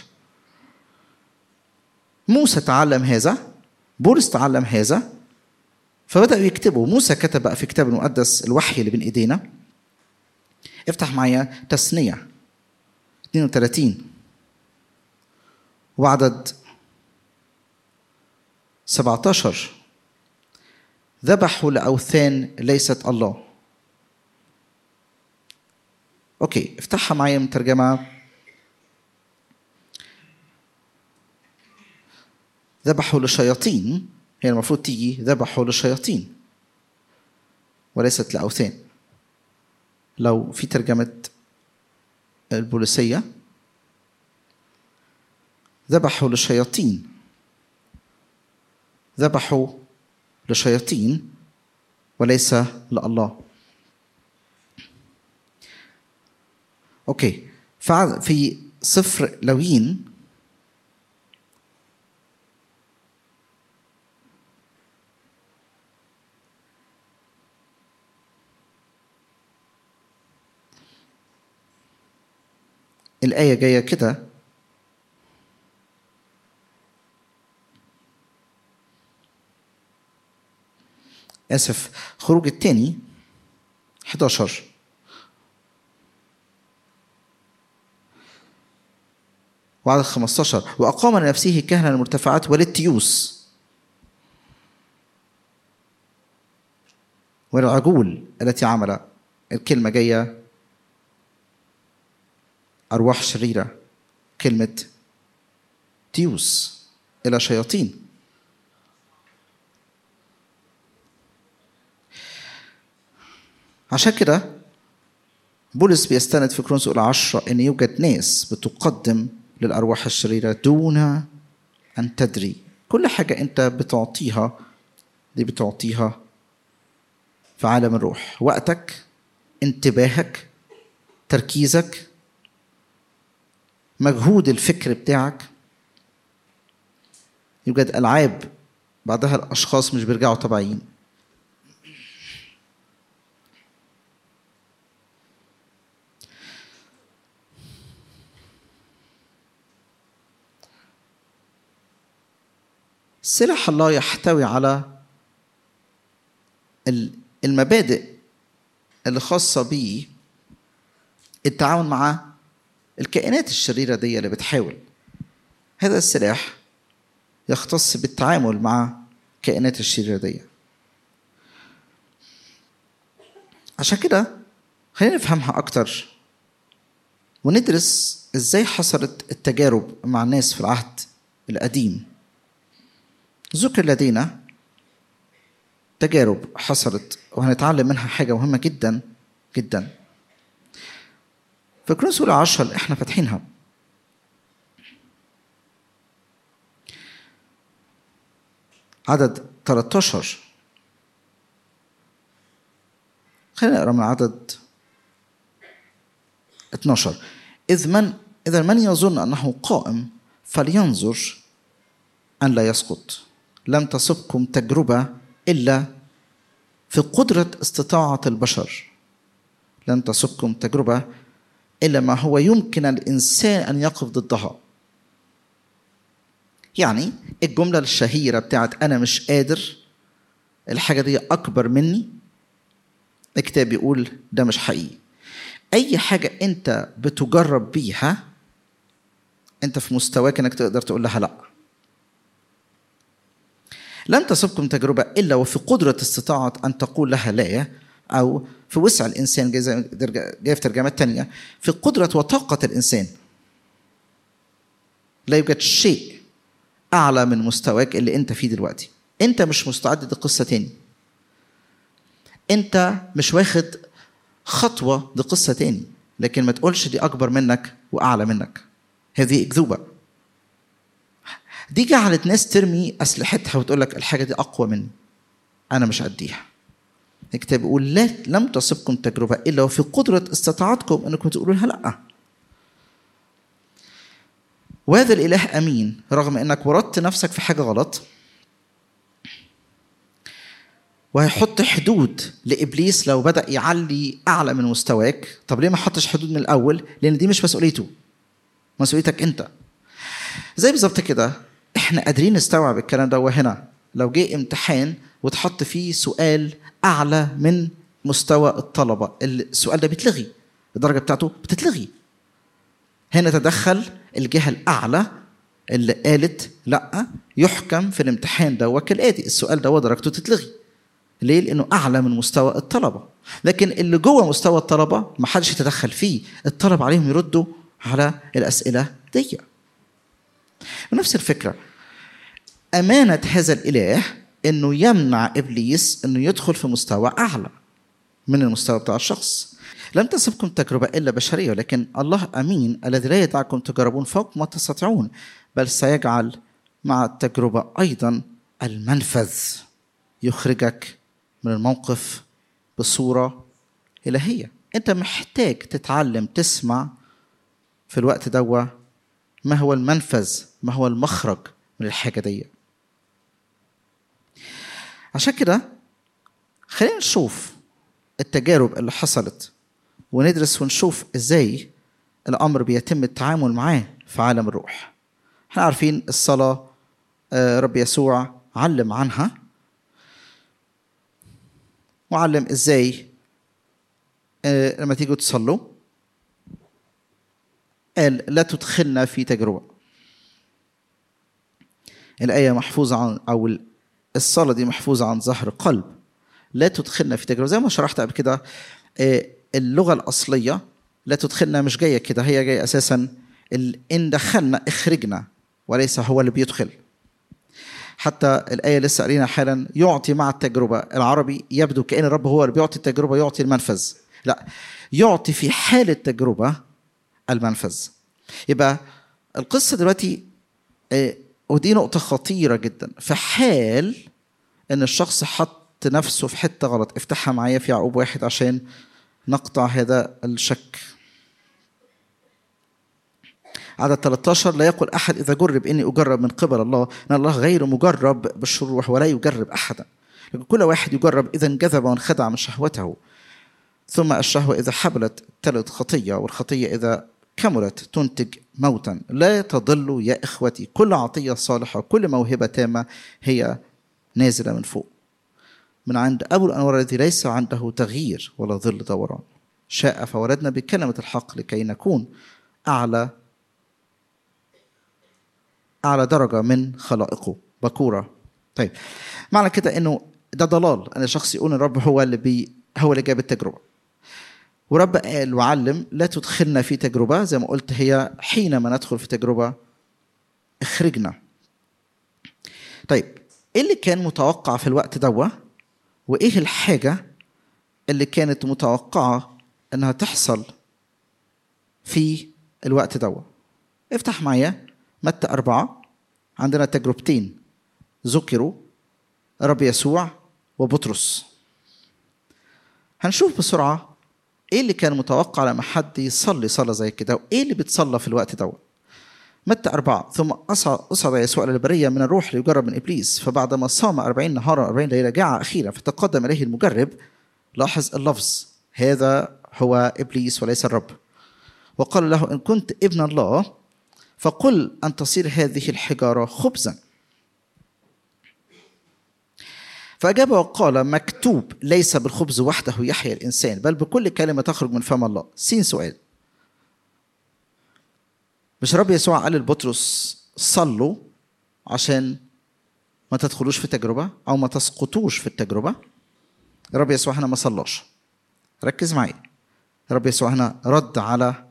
موسى تعلم هذا بولس تعلم هذا فبدأوا يكتبوا موسى كتب بقى في كتاب المقدس الوحي اللي بين ايدينا افتح معايا تثنية 32 وعدد 17 ذبحوا لأوثان ليست الله اوكي افتحها معايا من ترجمة ذبحوا لشياطين هي المفروض تيجي ذبحوا لشياطين وليست لأوثان لو في ترجمة البوليسية ذبحوا لشياطين ذبحوا لشياطين وليس لله اوكي في سفر لوين الآية جاية كده آسف خروج الثاني 11 وعدد 15 وأقام لنفسه كهنة المرتفعات وللتيوس والعجول التي عمل الكلمة جاية أرواح شريرة كلمة تيوس إلى شياطين عشان كده بولس بيستند في كرونس الأولى عشرة إن يوجد ناس بتقدم للأرواح الشريرة دون أن تدري كل حاجة أنت بتعطيها دي بتعطيها في عالم الروح وقتك انتباهك تركيزك مجهود الفكر بتاعك يوجد ألعاب بعدها الأشخاص مش بيرجعوا طبيعيين سلاح الله يحتوي على المبادئ اللي خاصة بيه التعاون مع الكائنات الشريرة دي اللي بتحاول هذا السلاح يختص بالتعامل مع الكائنات الشريرة دي عشان كده خلينا نفهمها أكتر وندرس إزاي حصلت التجارب مع الناس في العهد القديم ذكر لدينا تجارب حصلت وهنتعلم منها حاجة مهمة جدا جدا في كورنثوس الأولى عشرة اللي احنا فاتحينها عدد 13 خلينا نقرا من عدد 12 إذ من إذا من يظن أنه قائم فلينظر أن لا يسقط لم تصبكم تجربة إلا في قدرة استطاعة البشر لن تصبكم تجربة إلا ما هو يمكن الإنسان أن يقف ضدها يعني الجملة الشهيرة بتاعت أنا مش قادر الحاجة دي أكبر مني الكتاب بيقول ده مش حقيقي أي حاجة أنت بتجرب بيها أنت في مستواك إنك تقدر تقول لها لأ لن تصبكم تجربة إلا وفي قدرة استطاعة أن تقول لها لا أو في وسع الإنسان جاي في ترجمات تانية في قدرة وطاقة الإنسان لا يوجد شيء أعلى من مستواك اللي أنت فيه دلوقتي أنت مش مستعد لقصة تاني أنت مش واخد خطوة لقصة تاني لكن ما تقولش دي أكبر منك وأعلى منك هذه أكذوبة دي جعلت ناس ترمي أسلحتها وتقول لك الحاجة دي أقوى مني أنا مش أديها الكتاب بيقول لا لم تصبكم تجربة إلا وفي قدرة استطاعتكم أنكم تقولوا لها لأ وهذا الإله أمين رغم أنك ورطت نفسك في حاجة غلط وهيحط حدود لإبليس لو بدأ يعلي أعلى من مستواك طب ليه ما حطش حدود من الأول لأن دي مش مسؤوليته مسؤوليتك أنت زي بالظبط كده احنا قادرين نستوعب الكلام ده وهنا لو جه امتحان وتحط فيه سؤال اعلى من مستوى الطلبه السؤال ده بيتلغي الدرجه بتاعته بتتلغي هنا تدخل الجهه الاعلى اللي قالت لا يحكم في الامتحان ده كالاتي السؤال ده درجته تتلغي ليه؟ لانه اعلى من مستوى الطلبه لكن اللي جوه مستوى الطلبه ما حدش يتدخل فيه الطلب عليهم يردوا على الاسئله دي ونفس الفكره امانه هذا الاله انه يمنع ابليس انه يدخل في مستوى اعلى من المستوى بتاع الشخص لم تصبكم تجربة إلا بشرية ولكن الله أمين الذي لا يدعكم تجربون فوق ما تستطيعون بل سيجعل مع التجربة أيضا المنفذ يخرجك من الموقف بصورة إلهية أنت محتاج تتعلم تسمع في الوقت دوا ما هو المنفذ ما هو المخرج من الحاجة دي عشان كده خلينا نشوف التجارب اللي حصلت وندرس ونشوف ازاي الامر بيتم التعامل معاه في عالم الروح احنا عارفين الصلاه رب يسوع علم عنها وعلم ازاي لما تيجوا تصلوا قال لا تدخلنا في تجربه الايه محفوظه عن او الصلاه دي محفوظه عن ظهر قلب لا تدخلنا في تجربه زي ما شرحت قبل كده اللغه الاصليه لا تدخلنا مش جايه كده هي جايه اساسا ان دخلنا اخرجنا وليس هو اللي بيدخل حتى الآية لسه قرينا حالا يعطي مع التجربة العربي يبدو كأن الرب هو اللي بيعطي التجربة يعطي المنفذ لا يعطي في حال التجربة المنفذ يبقى القصة دلوقتي ودي نقطة خطيرة جدا في حال ان الشخص حط نفسه في حتة غلط افتحها معايا في يعقوب واحد عشان نقطع هذا الشك عدد 13 لا يقول احد اذا جرب اني اجرب من قبل الله ان الله غير مجرب بالشرور ولا يجرب احدا لكن كل واحد يجرب اذا انجذب وانخدع من شهوته ثم الشهوه اذا حبلت تلد خطيه والخطيه اذا كملت تنتج موتا لا تضلوا يا اخوتي كل عطيه صالحه كل موهبه تامه هي نازله من فوق من عند ابو الانوار الذي ليس عنده تغيير ولا ظل دوران شاء فولدنا بكلمه الحق لكي نكون أعلى أعلى درجة من خلائقه بكورة طيب معنى كده إنه ده ضلال أن الشخص يقول إن الرب هو اللي بي هو اللي جاب التجربة ورب قال وعلم لا تدخلنا في تجربة زي ما قلت هي حينما ندخل في تجربة اخرجنا طيب ايه اللي كان متوقع في الوقت دوا وايه الحاجة اللي كانت متوقعة انها تحصل في الوقت دوا افتح معايا متى أربعة عندنا تجربتين ذكروا رب يسوع وبطرس هنشوف بسرعة ايه اللي كان متوقع لما حد يصلي صلاة زي كده وايه اللي بيتصلى في الوقت دوت متى أربعة ثم أصعد, أصعد يسوع إلى البرية من الروح ليجرب من إبليس فبعدما صام أربعين نهارا أربعين ليلة جاع أخيرا فتقدم إليه المجرب لاحظ اللفظ هذا هو إبليس وليس الرب وقال له إن كنت ابن الله فقل أن تصير هذه الحجارة خبزا فأجاب وقال مكتوب ليس بالخبز وحده يحيا الإنسان بل بكل كلمة تخرج من فم الله سين سؤال مش رب يسوع قال لبطرس صلوا عشان ما تدخلوش في تجربة أو ما تسقطوش في التجربة رب يسوع هنا ما صلاش ركز معي رب يسوع هنا رد على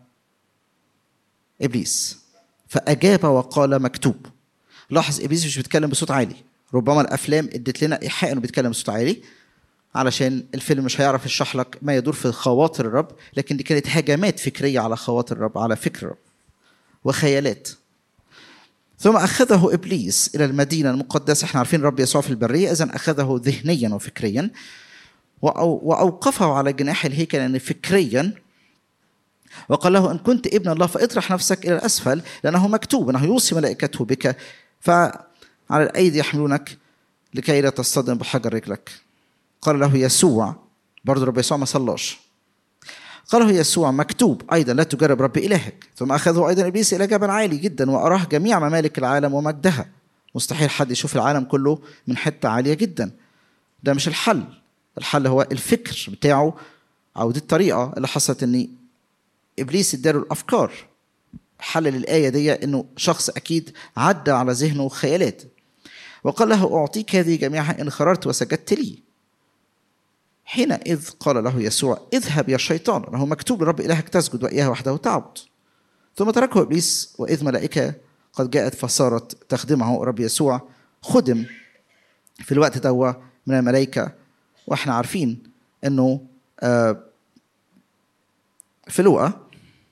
إبليس فأجاب وقال مكتوب لاحظ إبليس مش بيتكلم بصوت عالي ربما الأفلام ادت لنا إيحاء إنه بيتكلم بصوت عالي علشان الفيلم مش هيعرف يشرح لك ما يدور في خواطر الرب لكن دي كانت هجمات فكرية على خواطر الرب على فكر الرب وخيالات ثم أخذه إبليس إلى المدينة المقدسة احنا عارفين رب يسوع في البرية إذا أخذه ذهنيا وفكريا وأوقفه على جناح الهيكل يعني فكريا وقال له إن كنت ابن الله فاطرح نفسك إلى الأسفل لأنه مكتوب أنه يوصي ملائكته بك فعلى الأيدي يحملونك لكي لا تصطدم بحجر رجلك قال له يسوع برضه رب يسوع ما صلاش قال له يسوع مكتوب ايضا لا تجرب رب الهك ثم اخذه ايضا ابليس الى جبل عالي جدا واراه جميع ممالك العالم ومجدها مستحيل حد يشوف العالم كله من حته عاليه جدا ده مش الحل الحل هو الفكر بتاعه او دي الطريقه اللي حصلت ان ابليس اداله الافكار حل للايه دي انه شخص اكيد عدى على ذهنه خيالات وقال له اعطيك هذه جميعها ان خررت وسجدت لي حينئذ قال له يسوع اذهب يا شيطان انه مكتوب لرب الهك تسجد واياه وحده تعبد ثم تركه ابليس واذ ملائكه قد جاءت فصارت تخدمه رب يسوع خدم في الوقت دوا من الملائكه واحنا عارفين انه في لوقا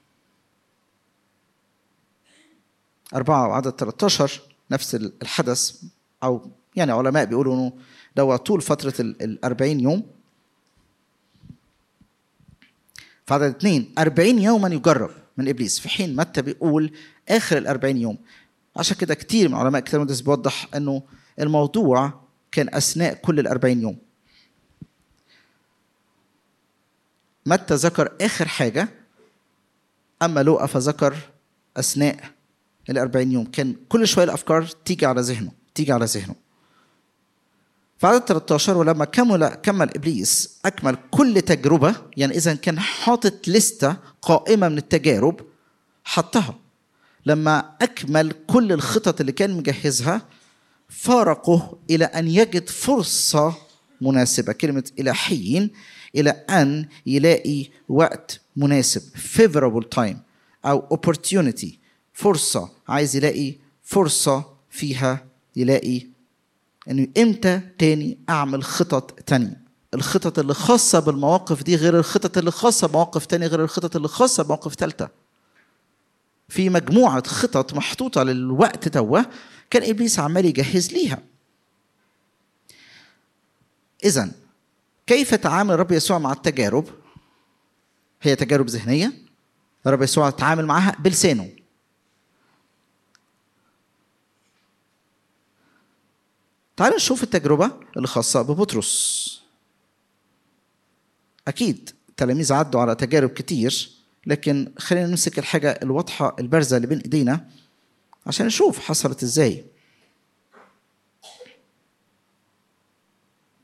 أربعة وعدد 13 نفس الحدث أو يعني علماء بيقولوا إنه دوا طول فترة الأربعين يوم في عدد اثنين أربعين يوما يجرب من إبليس في حين متى بيقول آخر الأربعين يوم عشان كده كتير من علماء كتاب المقدس بيوضح أنه الموضوع كان أثناء كل الأربعين يوم متى ذكر آخر حاجة أما لوقا فذكر أثناء الأربعين يوم كان كل شوية الأفكار تيجي على ذهنه تيجي على ذهنه في عدد 13 ولما كمل كمل ابليس اكمل كل تجربه يعني اذا كان حاطط لسته قائمه من التجارب حطها لما اكمل كل الخطط اللي كان مجهزها فارقه الى ان يجد فرصه مناسبه كلمه الى حين الى ان يلاقي وقت مناسب favorable time او opportunity فرصه عايز يلاقي فرصه فيها يلاقي انه امتى تاني اعمل خطط تانية الخطط اللي خاصة بالمواقف دي غير الخطط اللي خاصة بمواقف تانية غير الخطط اللي خاصة بمواقف تالتة في مجموعة خطط محطوطة للوقت دوا كان إبليس عمال يجهز ليها إذا كيف تعامل الرب يسوع مع التجارب هي تجارب ذهنية الرب يسوع تعامل معها بلسانه تعالوا نشوف التجربة اللي خاصة ببطرس أكيد التلاميذ عدوا على تجارب كتير لكن خلينا نمسك الحاجة الواضحة البارزة اللي بين إيدينا عشان نشوف حصلت إزاي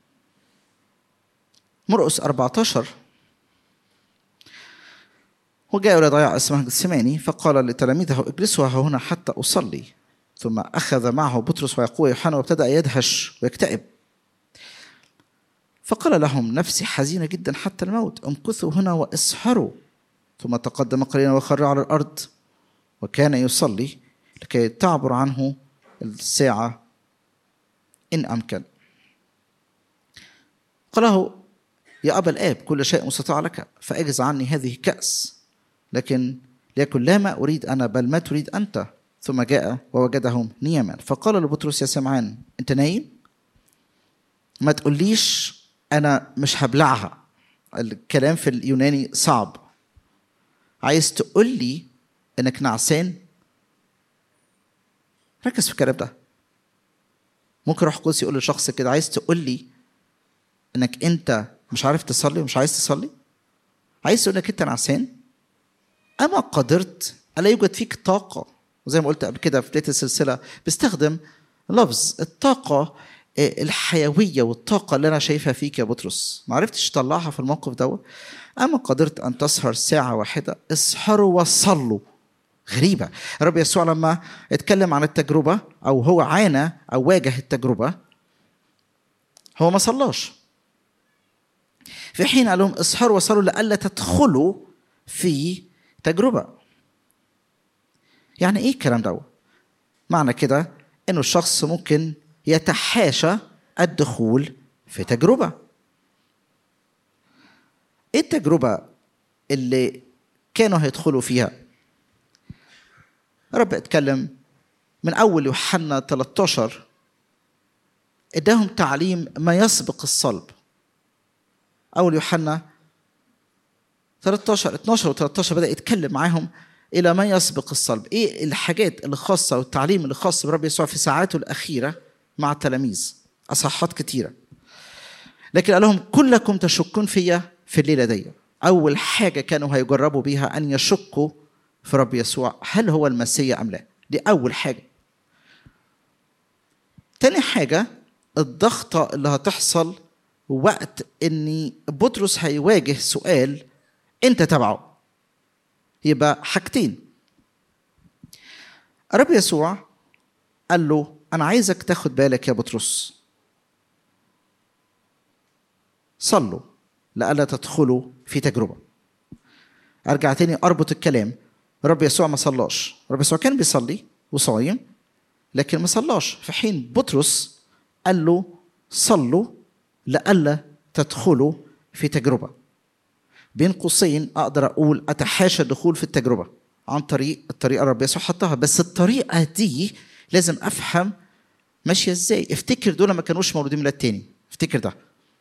مرقس 14 وجاء إلى ضياع اسمه جثماني فقال لتلاميذه اجلسوا ها هنا حتى أصلي ثم أخذ معه بطرس ويعقوب ويوحنا وابتدأ يدهش ويكتئب فقال لهم نفسي حزينة جدا حتى الموت امكثوا هنا واسهروا ثم تقدم قليلا وخر على الأرض وكان يصلي لكي تعبر عنه الساعة إن أمكن قال له يا أبا الآب كل شيء مستطاع لك فأجز عني هذه كأس لكن ليكن لا ما أريد أنا بل ما تريد أنت ثم جاء ووجدهم نياما فقال لبطرس يا سمعان أنت نايم ما تقوليش أنا مش هبلعها الكلام في اليوناني صعب عايز تقول لي انك نعسان ركز في الكلام ده ممكن روح قدس يقول لشخص كده عايز تقول لي انك انت مش عارف تصلي ومش عايز تصلي عايز تقول انك انت نعسان اما قدرت الا يوجد فيك طاقه وزي ما قلت قبل كده في بدايه السلسله بستخدم لفظ الطاقه الحيويه والطاقه اللي انا شايفها فيك يا بطرس ما عرفتش تطلعها في الموقف دوت اما قدرت ان تسهر ساعه واحده اسهروا وصلوا غريبة الرب يسوع لما اتكلم عن التجربة أو هو عانى أو واجه التجربة هو ما صلاش في حين قال لهم اسهروا وصلوا لئلا تدخلوا في تجربة يعني ايه الكلام ده معنى كده انه الشخص ممكن يتحاشى الدخول في تجربة ايه التجربة اللي كانوا هيدخلوا فيها رب اتكلم من اول يوحنا 13 اداهم تعليم ما يسبق الصلب اول يوحنا 13 12 و13 بدا يتكلم معاهم الى ما يسبق الصلب ايه الحاجات اللي خاصه والتعليم اللي خاص برب يسوع في ساعاته الاخيره مع التلاميذ اصحات كتيره لكن قال لهم كلكم تشكون فيا في الليله دي اول حاجه كانوا هيجربوا بيها ان يشكوا في رب يسوع هل هو المسيا ام لا دي اول حاجه تاني حاجه الضغطه اللي هتحصل وقت ان بطرس هيواجه سؤال انت تبعه يبقى حاجتين الرب يسوع قال له انا عايزك تاخد بالك يا بطرس صلوا لئلا تدخلوا في تجربه ارجع تاني اربط الكلام الرب يسوع ما صلاش الرب يسوع كان بيصلي وصايم لكن ما صلاش في حين بطرس قال له صلوا لئلا تدخلوا في تجربه بين قوسين اقدر اقول اتحاشى الدخول في التجربه عن طريق الطريقه اللي رب يسوع حطها بس الطريقه دي لازم افهم ماشيه ازاي افتكر دول ما كانوش مولودين من التاني افتكر ده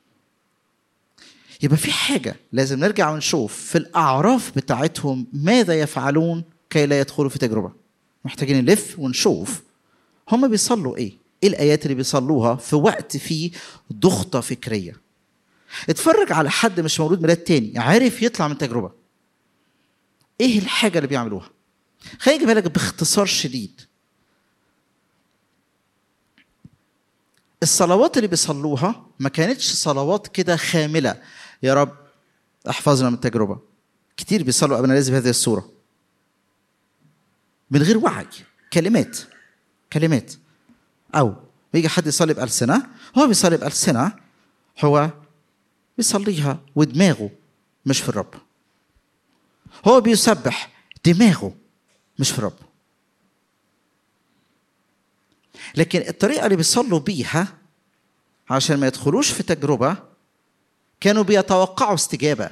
يبقى في حاجه لازم نرجع ونشوف في الاعراف بتاعتهم ماذا يفعلون كي لا يدخلوا في تجربه محتاجين نلف ونشوف هم بيصلوا ايه ايه الايات اللي بيصلوها في وقت فيه ضغطه فكريه اتفرج على حد مش مولود ميلاد تاني عارف يطلع من تجربه ايه الحاجه اللي بيعملوها خليني اجيبها لك باختصار شديد الصلوات اللي بيصلوها ما كانتش صلوات كده خامله يا رب احفظنا من التجربه كتير بيصلوا ابنا لازم بهذه الصوره من غير وعي كلمات كلمات او يجي حد يصلي بألسنة هو بيصلي بألسنة هو بيصليها ودماغه مش في الرب هو بيسبح دماغه مش في الرب لكن الطريقة اللي بيصلوا بيها عشان ما يدخلوش في تجربة كانوا بيتوقعوا استجابة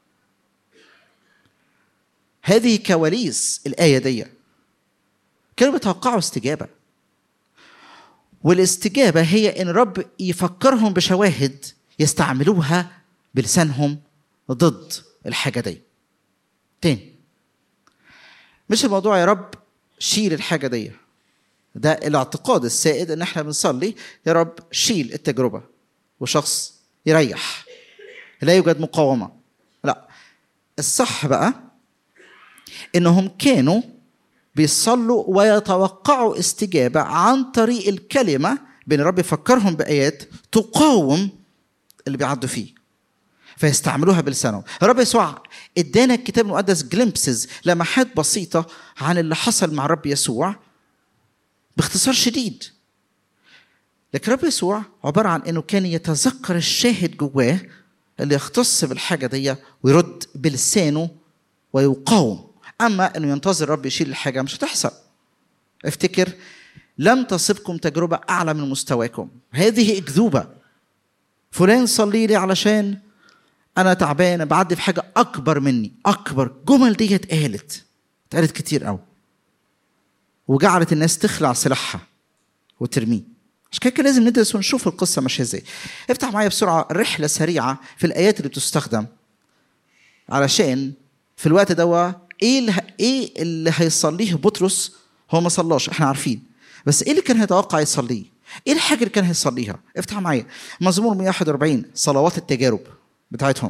هذه كواليس الآية دي كانوا بيتوقعوا استجابة والاستجابة هي إن رب يفكرهم بشواهد يستعملوها بلسانهم ضد الحاجة دي تاني مش الموضوع يا رب شيل الحاجة دي ده الاعتقاد السائد ان احنا بنصلي يا رب شيل التجربة وشخص يريح لا يوجد مقاومة لا الصح بقى انهم كانوا بيصلوا ويتوقعوا استجابة عن طريق الكلمة بين رب يفكرهم بآيات تقاوم اللي بيعدوا فيه فيستعملوها بلسانهم الرب يسوع ادانا الكتاب المقدس جلمبسز لمحات بسيطة عن اللي حصل مع الرب يسوع باختصار شديد لكن الرب يسوع عبارة عن انه كان يتذكر الشاهد جواه اللي يختص بالحاجة دي ويرد بلسانه ويقاوم اما انه ينتظر الرب يشيل الحاجة مش هتحصل افتكر لم تصبكم تجربة أعلى من مستواكم هذه أكذوبة فلان صلي لي علشان أنا تعبان بعدي في حاجة أكبر مني أكبر جمل دي اتقالت اتقالت كتير قوي وجعلت الناس تخلع سلاحها وترميه عشان كده كان لازم ندرس ونشوف القصة ماشية ازاي افتح معايا بسرعة رحلة سريعة في الآيات اللي بتستخدم علشان في الوقت ده ايه اللي ايه اللي هيصليه بطرس هو ما صلاش احنا عارفين بس ايه اللي كان هيتوقع يصليه ايه الحاجه اللي كان هيصليها افتح معايا مزمور 141 صلوات التجارب بتاعتهم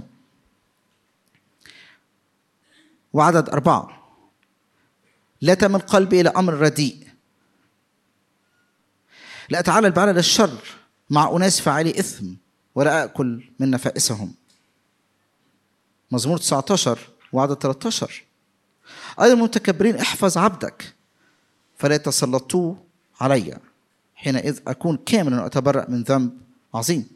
وعدد أربعة لا تمل قلبي إلى أمر رديء لا أتعلل بعلل الشر مع أناس فاعلي إثم ولا أكل من نفائسهم مزمور 19 وعدد 13 أيضا المتكبرين احفظ عبدك فلا يتسلطوا علي حينئذ أكون كاملا وأتبرأ من ذنب عظيم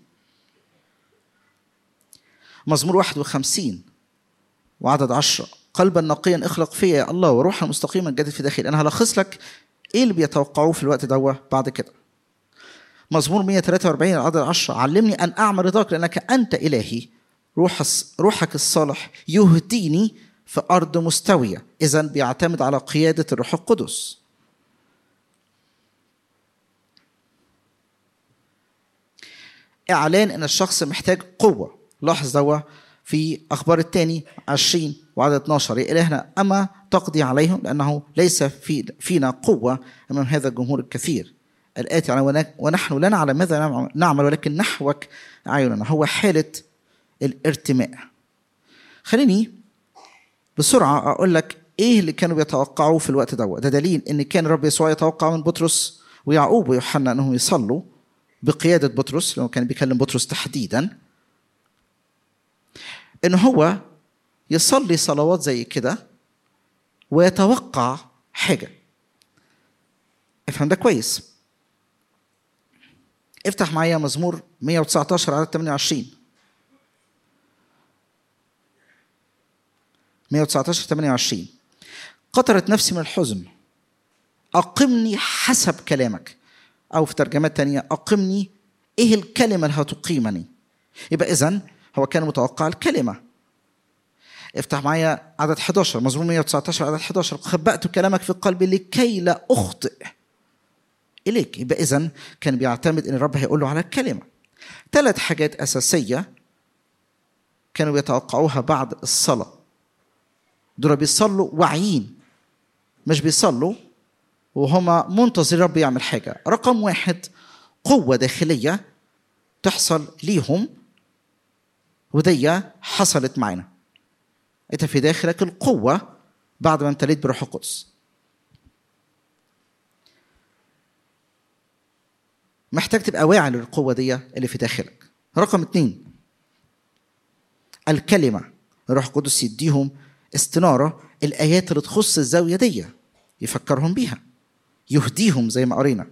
مزمور 51 وعدد عشرة قلبا نقيا اخلق فيا يا الله وروحا مستقيما جدد في داخلي انا هلخص لك ايه اللي بيتوقعوه في الوقت ده بعد كده مزمور 143 عدد 10 علمني ان اعمل رضاك لانك انت الهي روح روحك الصالح يهديني في ارض مستويه اذا بيعتمد على قياده الروح القدس اعلان ان الشخص محتاج قوه لاحظ دوا في اخبار الثاني 20 وعدد 12 يا الهنا اما تقضي عليهم لانه ليس في فينا قوه امام هذا الجمهور الكثير الاتي على ونحن لا نعلم ماذا نعمل ولكن نحوك اعيننا هو حاله الارتماء خليني بسرعه اقول لك ايه اللي كانوا بيتوقعوه في الوقت ده ده دليل ان كان الرب يسوع يتوقع من بطرس ويعقوب ويوحنا انهم يصلوا بقيادة بطرس لأنه كان بيكلم بطرس تحديدا إن هو يصلي صلوات زي كده ويتوقع حاجة افهم ده كويس افتح معايا مزمور 119 عدد 28 119 28 قطرت نفسي من الحزن أقمني حسب كلامك أو في ترجمات تانية أقمني إيه الكلمة اللي هتقيمني يبقى إذا هو كان متوقع الكلمة افتح معايا عدد 11 مزمور 119 عدد 11 خبأت كلامك في قلبي لكي لا أخطئ إليك يبقى إذا كان بيعتمد إن الرب هيقول له على الكلمة ثلاث حاجات أساسية كانوا بيتوقعوها بعد الصلاة دول بيصلوا واعيين مش بيصلوا وهما منتظر الرب يعمل حاجة رقم واحد قوة داخلية تحصل ليهم ودي حصلت معنا انت في داخلك القوة بعد ما امتليت بروح القدس محتاج تبقى واعي للقوة دي اللي في داخلك رقم اتنين الكلمة الروح القدس يديهم استنارة الآيات اللي تخص الزاوية دي يفكرهم بيها يهديهم زي ما قرينا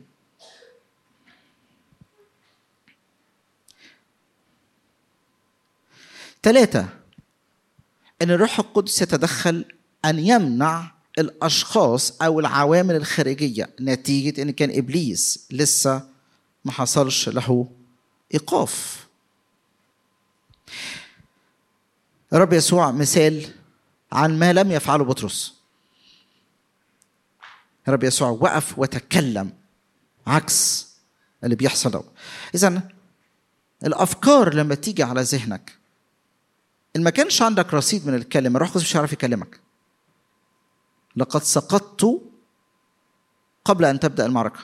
ثلاثة أن الروح القدس يتدخل أن يمنع الأشخاص أو العوامل الخارجية نتيجة أن كان إبليس لسه ما حصلش له إيقاف الرب يسوع مثال عن ما لم يفعله بطرس الرب يسوع وقف وتكلم عكس اللي بيحصل ده اذا الافكار لما تيجي على ذهنك ان ما كانش عندك رصيد من الكلمه الروح القدس مش هيعرف يكلمك لقد سقطت قبل ان تبدا المعركه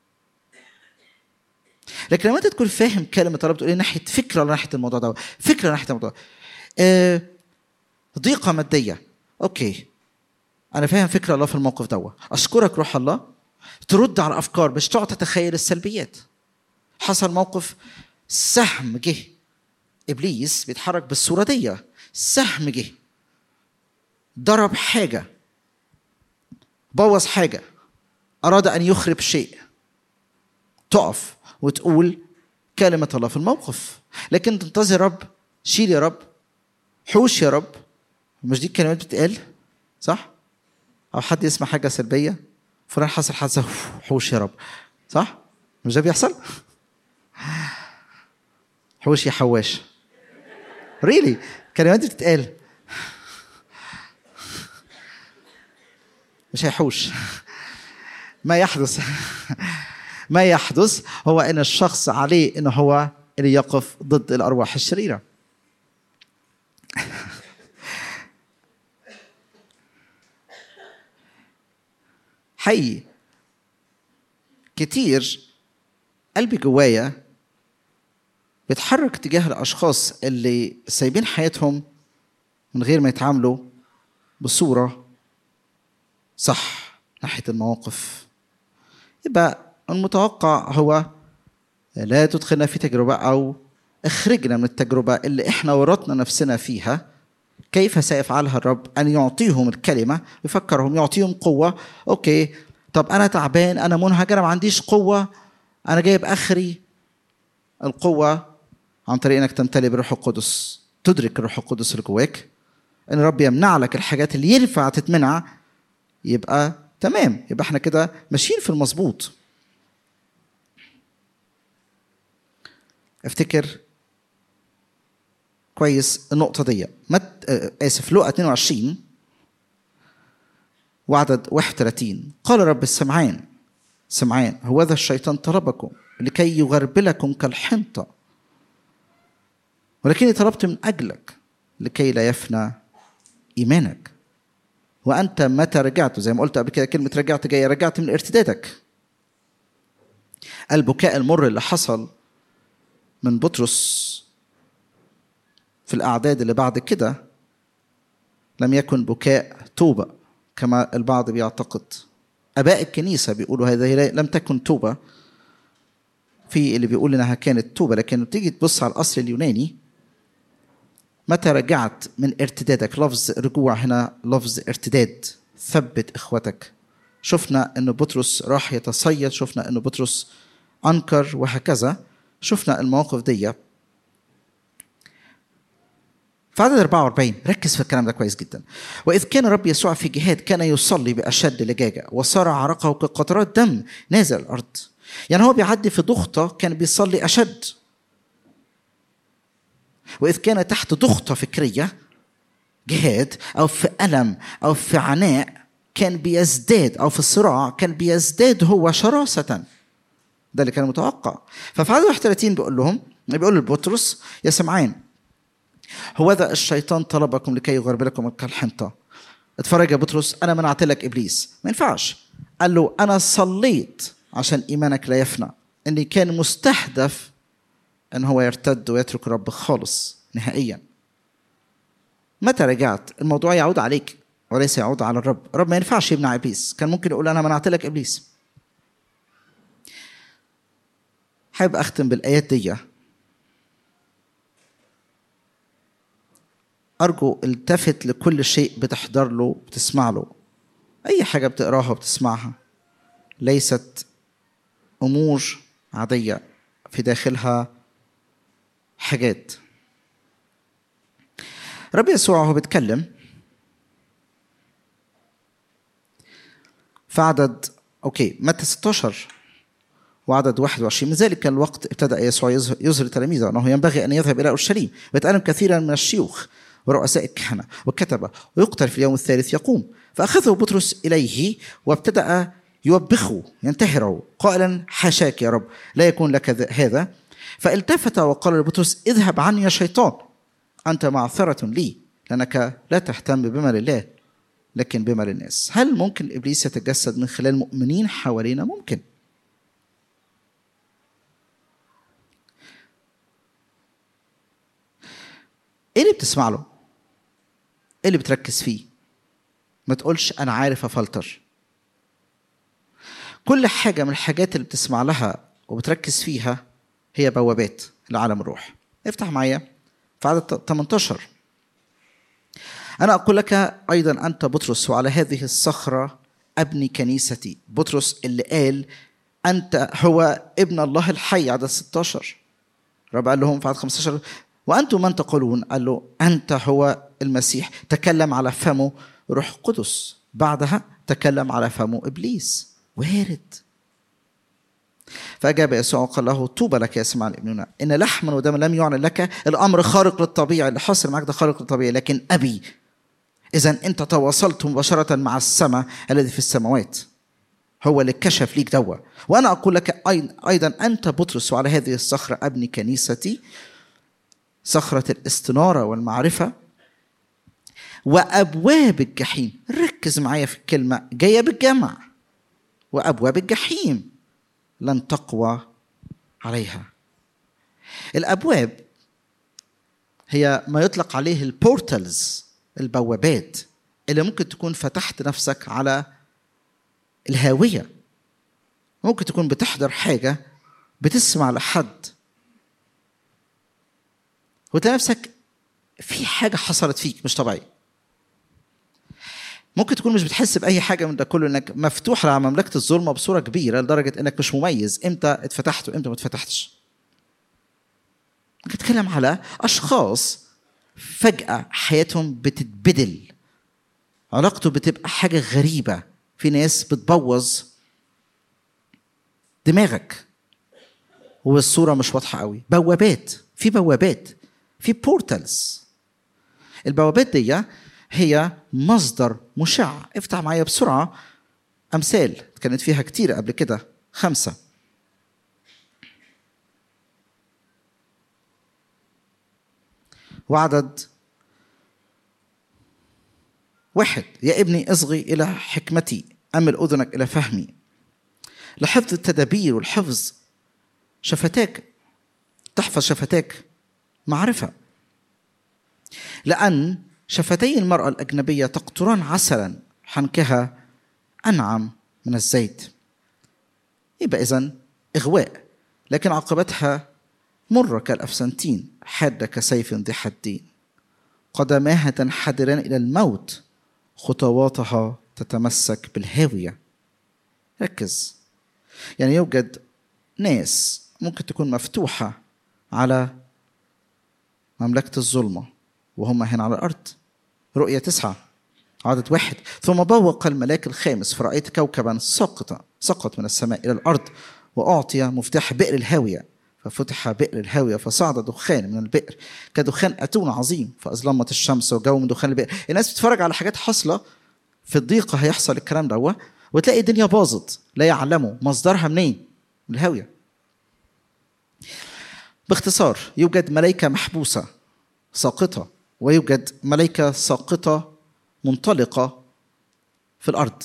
لكن لما انت تكون فاهم كلمه الرب تقول ايه ناحيه فكره ولا ناحيه الموضوع ده فكره ناحيه الموضوع ده آه ضيقه ماديه اوكي انا فاهم فكره الله في الموقف ده اشكرك روح الله ترد على الافكار مش تقعد تتخيل السلبيات حصل موقف سهم جه ابليس بيتحرك بالصوره دي سهم جه ضرب حاجه بوظ حاجه اراد ان يخرب شيء تقف وتقول كلمه الله في الموقف لكن تنتظر رب شيل يا رب حوش يا رب مش دي الكلمات بتتقال صح او حد يسمع حاجه سلبيه فلان حصل حادثه حوش يا رب صح مش ده بيحصل حوش يا حواش ريلي كلمات دي بتتقال مش هيحوش ما يحدث ما يحدث هو ان الشخص عليه انه هو اللي يقف ضد الارواح الشريره حي كتير قلبي جوايا بيتحرك تجاه الاشخاص اللي سايبين حياتهم من غير ما يتعاملوا بصوره صح ناحيه المواقف يبقى المتوقع هو لا تدخلنا في تجربه او اخرجنا من التجربه اللي احنا ورطنا نفسنا فيها كيف سيفعلها الرب ان يعطيهم الكلمه يفكرهم يعطيهم قوه اوكي طب انا تعبان انا منهك انا ما عنديش قوه انا جايب اخري القوه عن طريق انك تمتلئ بالروح القدس تدرك الروح القدس اللي جواك ان الرب يمنع لك الحاجات اللي ينفع تتمنع يبقى تمام يبقى احنا كده ماشيين في المظبوط افتكر كويس النقطة دي مت... آسف لقى 22 وعدد 31 قال رب السمعان سمعان هو ذا الشيطان طلبكم لكي يغربلكم كالحنطة ولكني طلبت من أجلك لكي لا يفنى إيمانك وأنت متى رجعت زي ما قلت قبل كده كلمة رجعت جاية رجعت من ارتدادك البكاء المر اللي حصل من بطرس في الأعداد اللي بعد كده لم يكن بكاء توبة كما البعض بيعتقد آباء الكنيسة بيقولوا هذه لم تكن توبة في اللي بيقول إنها كانت توبة لكن تيجي تبص على الأصل اليوناني متى رجعت من ارتدادك لفظ رجوع هنا لفظ ارتداد ثبت إخوتك شفنا أن بطرس راح يتصيد شفنا أن بطرس أنكر وهكذا شفنا المواقف دي في عدد 44 ركز في الكلام ده كويس جدا وإذ كان رب يسوع في جهاد كان يصلي بأشد لجاجة وصار عرقه كقطرات دم نازل الأرض يعني هو بيعدي في ضغطة كان بيصلي أشد وإذ كان تحت ضغطة فكرية جهاد أو في ألم أو في عناء كان بيزداد أو في صراع كان بيزداد هو شراسة ده اللي كان متوقع ففي عدد 31 بيقول لهم بيقول لبطرس يا سمعان هو ذا الشيطان طلبكم لكي يغربلكم كالحنطة اتفرج يا بطرس أنا منعت لك إبليس ما ينفعش قال له أنا صليت عشان إيمانك لا يفنى إني كان مستهدف ان هو يرتد ويترك الرب خالص نهائيا متى رجعت الموضوع يعود عليك وليس يعود على الرب الرب ما ينفعش يمنع ابليس كان ممكن يقول انا منعت لك ابليس حابب اختم بالايات دي ارجو التفت لكل شيء بتحضر له بتسمع له اي حاجه بتقراها وبتسمعها ليست امور عاديه في داخلها حاجات رب يسوع وهو بيتكلم في عدد اوكي متى 16 وعدد 21 من ذلك الوقت ابتدا يسوع يظهر تلاميذه انه ينبغي ان يذهب الى اورشليم ويتالم كثيرا من الشيوخ ورؤساء الكهنه والكتبه ويقتل في اليوم الثالث يقوم فاخذه بطرس اليه وابتدا يوبخه ينتهره قائلا حاشاك يا رب لا يكون لك هذا فالتفت وقال لبطرس اذهب عني يا شيطان أنت معثرة لي لأنك لا تهتم بما لله لكن بما للناس هل ممكن إبليس يتجسد من خلال مؤمنين حوالينا ممكن ايه اللي بتسمع له ايه اللي بتركز فيه ما تقولش انا عارف افلتر كل حاجه من الحاجات اللي بتسمع لها وبتركز فيها هي بوابات لعالم الروح افتح معايا في عدد 18 أنا أقول لك أيضا أنت بطرس وعلى هذه الصخرة أبني كنيستي بطرس اللي قال أنت هو ابن الله الحي عدد 16 رب قال لهم في عدد 15 وأنتم من تقولون قال له أنت هو المسيح تكلم على فمه روح قدس بعدها تكلم على فمه إبليس وارد فأجاب يسوع وقال له طوبى لك يا سمعان ابننا إن لحما ودما لم يعلن لك الأمر خارق للطبيعة اللي حصل معك ده خارق للطبيعة لكن أبي إذا أنت تواصلت مباشرة مع السماء الذي في السماوات هو اللي كشف ليك دوا وأنا أقول لك أيضا أنت بطرس وعلى هذه الصخرة أبني كنيستي صخرة الاستنارة والمعرفة وأبواب الجحيم ركز معايا في الكلمة جاية بالجمع وأبواب الجحيم لن تقوى عليها الأبواب هي ما يطلق عليه البورتالز البوابات اللي ممكن تكون فتحت نفسك على الهاوية ممكن تكون بتحضر حاجة بتسمع لحد وتلاقي نفسك في حاجة حصلت فيك مش طبيعية ممكن تكون مش بتحس باي حاجه من ده كله انك مفتوح على مملكه الظلمه بصوره كبيره لدرجه انك مش مميز امتى اتفتحت وامتى ما اتفتحتش بتكلم على اشخاص فجاه حياتهم بتتبدل علاقته بتبقى حاجه غريبه في ناس بتبوظ دماغك والصوره مش واضحه قوي بوابات في بوابات في بورتالز البوابات دي هي مصدر مشع افتح معايا بسرعة أمثال كانت فيها كتير قبل كده خمسة وعدد واحد يا ابني اصغي إلى حكمتي أمل أذنك إلى فهمي لحفظ التدابير والحفظ شفتاك تحفظ شفتاك معرفة لأن شفتي المرأة الأجنبية تقطران عسلا حنكها أنعم من الزيت يبقى إذن إغواء لكن عاقبتها مرة كالأفسنتين حادة كسيف ذي حدين قدماها تنحدران إلى الموت خطواتها تتمسك بالهاوية ركز يعني يوجد ناس ممكن تكون مفتوحة على مملكة الظلمة وهم هنا على الأرض رؤية تسعة عدد واحد ثم بوق الملاك الخامس فرأيت كوكبا سقط سقط من السماء إلى الأرض وأعطي مفتاح بئر الهاوية ففتح بئر الهاوية فصعد دخان من البئر كدخان أتون عظيم فأظلمت الشمس وجو من دخان البئر الناس بتتفرج على حاجات حاصلة في الضيقة هيحصل الكلام ده وتلاقي الدنيا باظت لا يعلموا مصدرها منين من الهاوية باختصار يوجد ملائكة محبوسة ساقطة ويوجد ملائكة ساقطة منطلقة في الأرض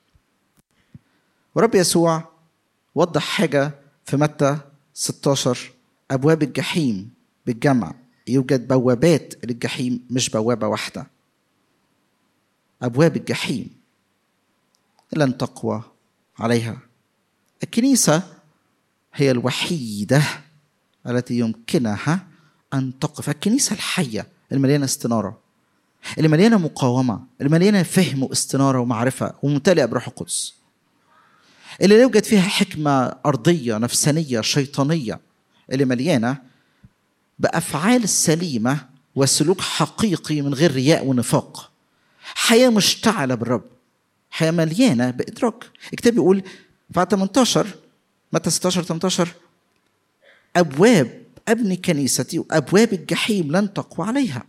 ورب يسوع وضح حاجة في متى 16 أبواب الجحيم بالجمع يوجد بوابات للجحيم مش بوابة واحدة أبواب الجحيم لن تقوى عليها الكنيسة هي الوحيدة التي يمكنها أن تقف الكنيسة الحية المليانة استنارة اللي مليانة مقاومة اللي مليانة فهم واستنارة ومعرفة وممتلئة بروح القدس اللي لا يوجد فيها حكمة أرضية نفسانية شيطانية اللي مليانة بأفعال سليمة وسلوك حقيقي من غير رياء ونفاق حياة مشتعلة بالرب حياة مليانة بإدراك الكتاب بيقول في 18 متى 16 18 أبواب أبني كنيستي وأبواب الجحيم لن تقوى عليها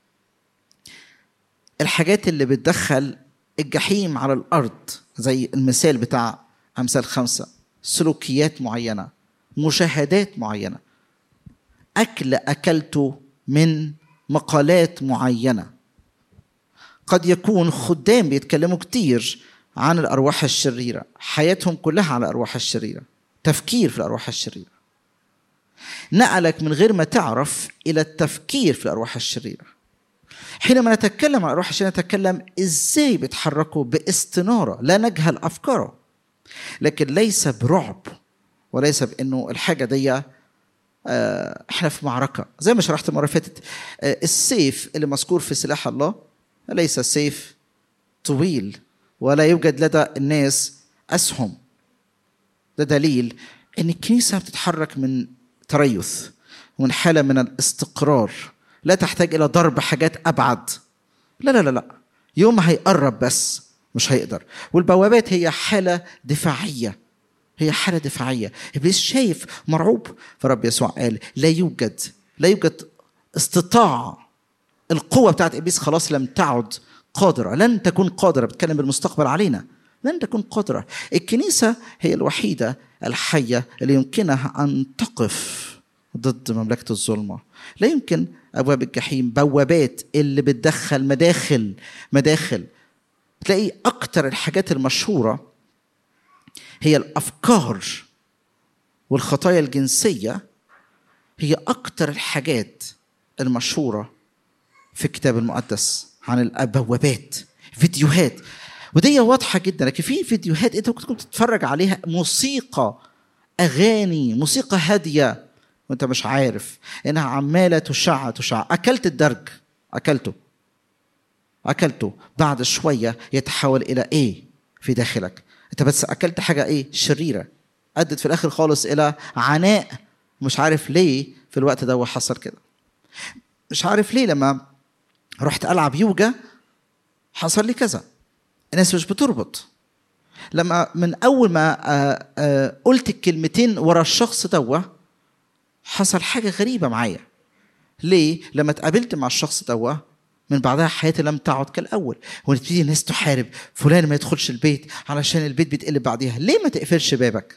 الحاجات اللي بتدخل الجحيم على الأرض زي المثال بتاع أمثال خمسة سلوكيات معينة مشاهدات معينة أكل أكلته من مقالات معينة قد يكون خدام بيتكلموا كتير عن الأرواح الشريرة حياتهم كلها على الأرواح الشريرة تفكير في الأرواح الشريرة نقلك من غير ما تعرف إلى التفكير في الأرواح الشريرة حينما نتكلم عن الأرواح الشريرة نتكلم إزاي بيتحركوا باستنارة لا نجهل أفكاره لكن ليس برعب وليس بأنه الحاجة دي آه، احنا في معركه زي ما شرحت المره اللي فاتت آه، السيف اللي مذكور في سلاح الله ليس سيف طويل ولا يوجد لدى الناس اسهم ده دليل ان الكنيسه بتتحرك من تريث ومن حاله من الاستقرار لا تحتاج الى ضرب حاجات ابعد لا لا لا لا يوم ما هيقرب بس مش هيقدر والبوابات هي حاله دفاعيه هي حاله دفاعيه ابليس شايف مرعوب فرب يسوع قال لا يوجد لا يوجد استطاع القوه بتاعت ابليس خلاص لم تعد قادره لن تكون قادره بتكلم بالمستقبل علينا لن تكون قادره الكنيسه هي الوحيده الحيه اللي يمكنها ان تقف ضد مملكه الظلمه لا يمكن ابواب الجحيم بوابات اللي بتدخل مداخل مداخل تلاقي اكتر الحاجات المشهوره هي الافكار والخطايا الجنسيه هي اكتر الحاجات المشهوره في الكتاب المقدس عن البوابات فيديوهات ودي واضحه جدا لكن في فيديوهات انت ممكن تتفرج عليها موسيقى اغاني موسيقى هاديه وانت مش عارف انها عماله تشع تشع اكلت الدرج اكلته اكلته بعد شويه يتحول الى ايه في داخلك انت بس اكلت حاجه ايه شريره ادت في الاخر خالص الى عناء مش عارف ليه في الوقت ده حصل كده مش عارف ليه لما رحت العب يوجا حصل لي كذا الناس مش بتربط لما من اول ما آآ آآ قلت الكلمتين ورا الشخص دوا حصل حاجه غريبه معايا ليه لما اتقابلت مع الشخص دوا من بعدها حياتي لم تعد كالاول ونبتدي الناس تحارب فلان ما يدخلش البيت علشان البيت بيتقلب بعديها ليه ما تقفلش بابك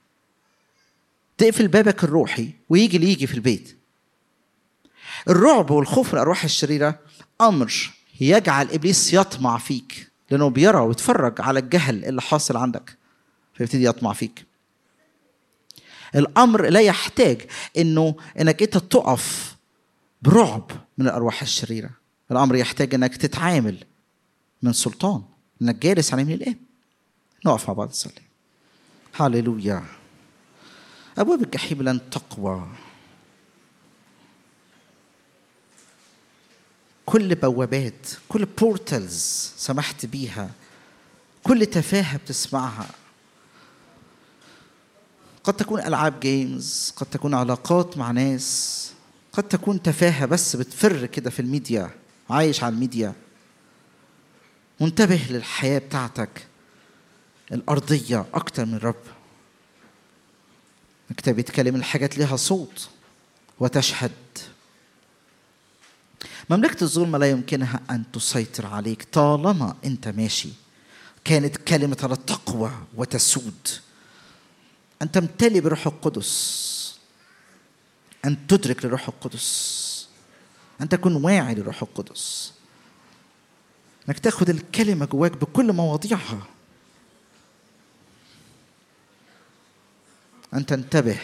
تقفل بابك الروحي ويجي اللي يجي في البيت الرعب والخوف من الارواح الشريره امر يجعل ابليس يطمع فيك لانه بيرى ويتفرج على الجهل اللي حاصل عندك فيبتدي يطمع فيك الامر لا يحتاج انه انك انت تقف برعب من الارواح الشريره الامر يحتاج انك تتعامل من سلطان انك جالس على يمين الاب نقف مع بعض نصلي هللويا ابواب الجحيم لن تقوى كل بوابات كل بورتالز سمحت بيها كل تفاهه بتسمعها قد تكون العاب جيمز قد تكون علاقات مع ناس قد تكون تفاهه بس بتفر كده في الميديا عايش على الميديا منتبه للحياه بتاعتك الارضيه اكتر من رب الكتاب بيتكلم الحاجات لها صوت وتشهد مملكة الظلمة لا يمكنها أن تسيطر عليك طالما أنت ماشي كانت كلمة على التقوى وتسود أن تمتلي بروح القدس أن تدرك لروح القدس أن تكون واعي لروح القدس أنك تاخد الكلمة جواك بكل مواضيعها أن تنتبه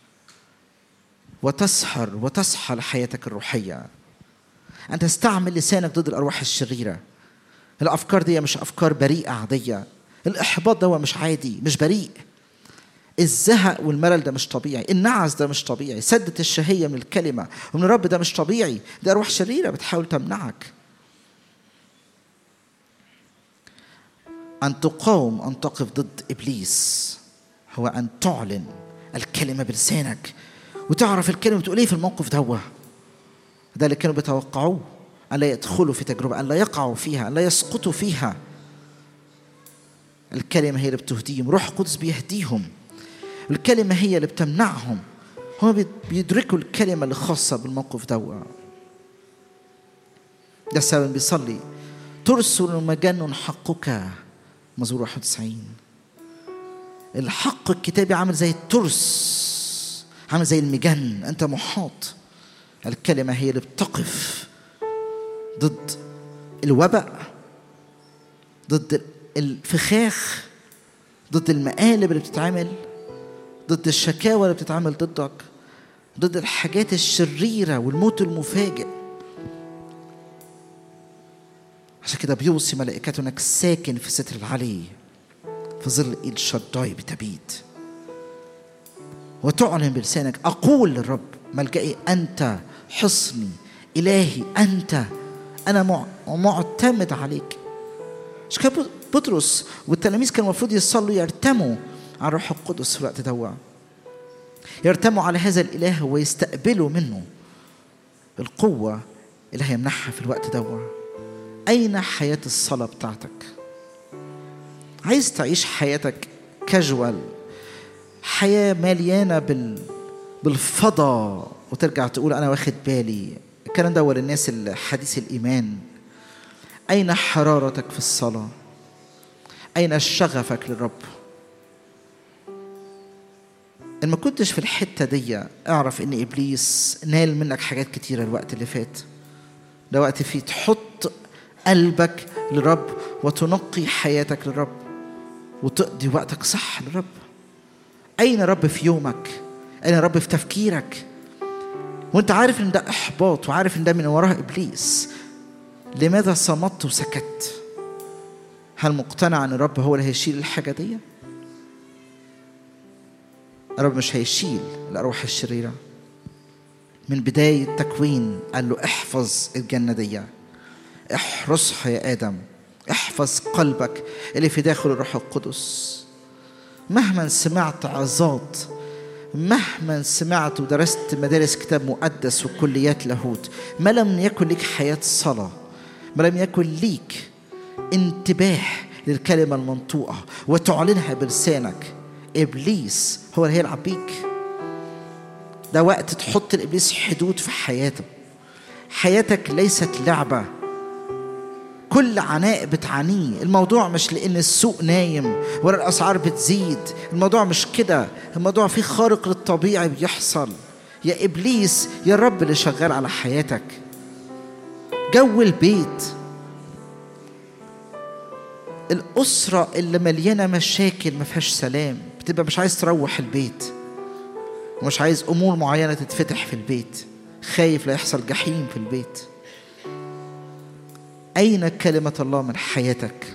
وتسهر وتصحى لحياتك الروحية أن تستعمل لسانك ضد الأرواح الشريرة الأفكار دي مش أفكار بريئة عادية الإحباط ده مش عادي مش بريء الزهق والملل ده مش طبيعي النعس ده مش طبيعي سدة الشهية من الكلمة ومن الرب ده مش طبيعي ده أرواح شريرة بتحاول تمنعك أن تقاوم أن تقف ضد إبليس هو أن تعلن الكلمة بلسانك وتعرف الكلمة بتقول إيه في الموقف دوه ده اللي كانوا بيتوقعوه أن لا يدخلوا في تجربة أن لا يقعوا فيها أن لا يسقطوا فيها الكلمة هي اللي بتهديهم روح القدس بيهديهم الكلمة هي اللي بتمنعهم هم بيدركوا الكلمة اللي خاصة بالموقف ده ده السبب بيصلي ترسل مجن حقك مزمور 91 الحق الكتابي عامل زي الترس عامل زي المجن انت محاط الكلمة هي اللي بتقف ضد الوباء ضد الفخاخ ضد المقالب اللي بتتعمل ضد الشكاوى اللي بتتعمل ضدك ضد الحاجات الشريرة والموت المفاجئ عشان كده بيوصي ملائكته انك ساكن في ستر العلي في ظل ايد شداي بتبيت وتعلن بلسانك أقول للرب ملجئي أنت حصني إلهي أنت أنا مع- معتمد عليك مش كان بطرس والتلاميذ كانوا المفروض يصلوا يرتموا على الروح القدس في الوقت دوا يرتموا على هذا الإله ويستقبلوا منه القوة اللي هيمنحها في الوقت دوا أين حياة الصلاة بتاعتك؟ عايز تعيش حياتك كاجوال حياة مليانة بال بالفضا وترجع تقول أنا واخد بالي الكلام ده هو للناس حديث الإيمان أين حرارتك في الصلاة؟ أين شغفك للرب؟ إن ما كنتش في الحتة دي اعرف إن إبليس نال منك حاجات كتيرة الوقت اللي فات ده وقت فيه تحط قلبك للرب وتنقي حياتك للرب وتقضي وقتك صح للرب أين رب في يومك؟ أين رب في تفكيرك؟ وأنت عارف إن ده إحباط وعارف إن ده من وراه إبليس لماذا صمت وسكت؟ هل مقتنع ان الرب هو اللي هيشيل الحاجه دي؟ الرب مش هيشيل الارواح الشريره من بدايه تكوين قال له احفظ الجنه دي احرسها يا ادم احفظ قلبك اللي في داخل الروح القدس مهما سمعت عظات مهما سمعت ودرست مدارس كتاب مقدس وكليات لاهوت ما لم يكن لك حياه صلاه ما لم يكن ليك انتباه للكلمة المنطوقة وتعلنها بلسانك إبليس هو اللي هيلعب بيك ده وقت تحط لإبليس حدود في حياته حياتك ليست لعبة كل عناء بتعانيه الموضوع مش لأن السوق نايم ولا الأسعار بتزيد الموضوع مش كده الموضوع فيه خارق للطبيعي بيحصل يا إبليس يا الرب اللي شغال على حياتك جو البيت الأسرة اللي مليانة مشاكل ما فيهاش سلام بتبقى مش عايز تروح البيت ومش عايز أمور معينة تتفتح في البيت خايف لا يحصل جحيم في البيت أين كلمة الله من حياتك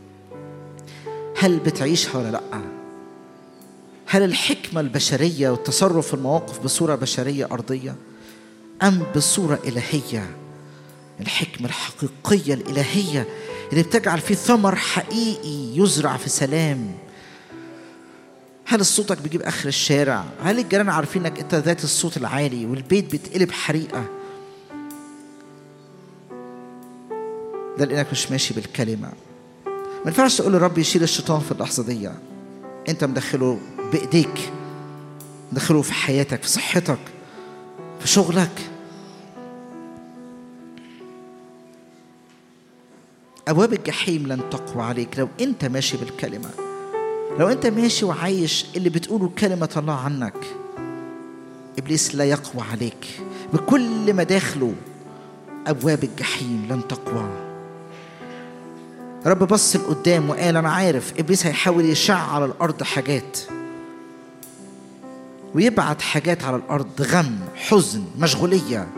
هل بتعيشها ولا لأ هل الحكمة البشرية والتصرف في المواقف بصورة بشرية أرضية أم بصورة إلهية الحكمة الحقيقية الإلهية اللي بتجعل فيه ثمر حقيقي يزرع في سلام هل صوتك بيجيب اخر الشارع هل الجيران عارفين انك انت ذات الصوت العالي والبيت بيتقلب حريقه ده لانك مش ماشي بالكلمه ما ينفعش تقول للرب يشيل الشيطان في اللحظه دي انت مدخله بايديك مدخله في حياتك في صحتك في شغلك أبواب الجحيم لن تقوى عليك لو أنت ماشي بالكلمة لو أنت ماشي وعايش اللي بتقوله كلمة الله عنك إبليس لا يقوى عليك بكل مداخله أبواب الجحيم لن تقوى رب بص لقدام وقال أنا عارف إبليس هيحاول يشع على الأرض حاجات ويبعت حاجات على الأرض غم حزن مشغولية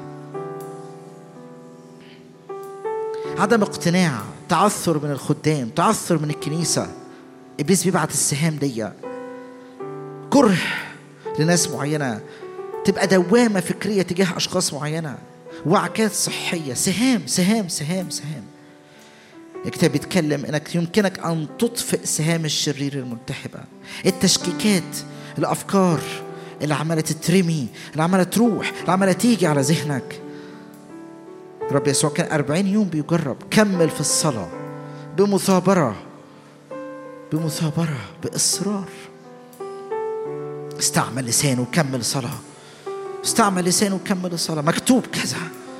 عدم اقتناع تعثر من الخدام تعثر من الكنيسة إبليس بيبعت السهام دي كره لناس معينة تبقى دوامة فكرية تجاه أشخاص معينة وعكات صحية سهام سهام سهام سهام الكتاب بيتكلم انك يمكنك ان تطفئ سهام الشرير الملتهبه التشكيكات الافكار اللي عماله تترمي اللي عماله تروح اللي عماله تيجي على ذهنك رب يسوع كان أربعين يوم بيجرب كمل في الصلاة بمثابرة بمثابرة بإصرار استعمل لسانه وكمل صلاة استعمل لسانه وكمل صلاة مكتوب كذا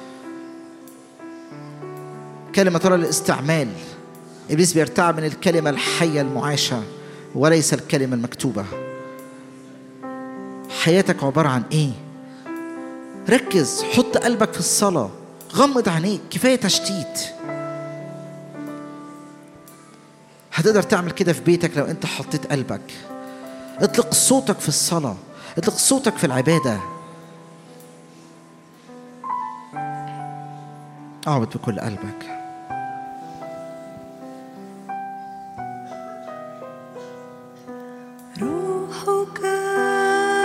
كلمة ترى الاستعمال إبليس بيرتعب من الكلمة الحية المعاشة وليس الكلمة المكتوبة حياتك عبارة عن إيه؟ ركز حط قلبك في الصلاة غمض عينيك كفاية تشتيت هتقدر تعمل كده في بيتك لو انت حطيت قلبك اطلق صوتك في الصلاة اطلق صوتك في العبادة اعبد بكل قلبك روحك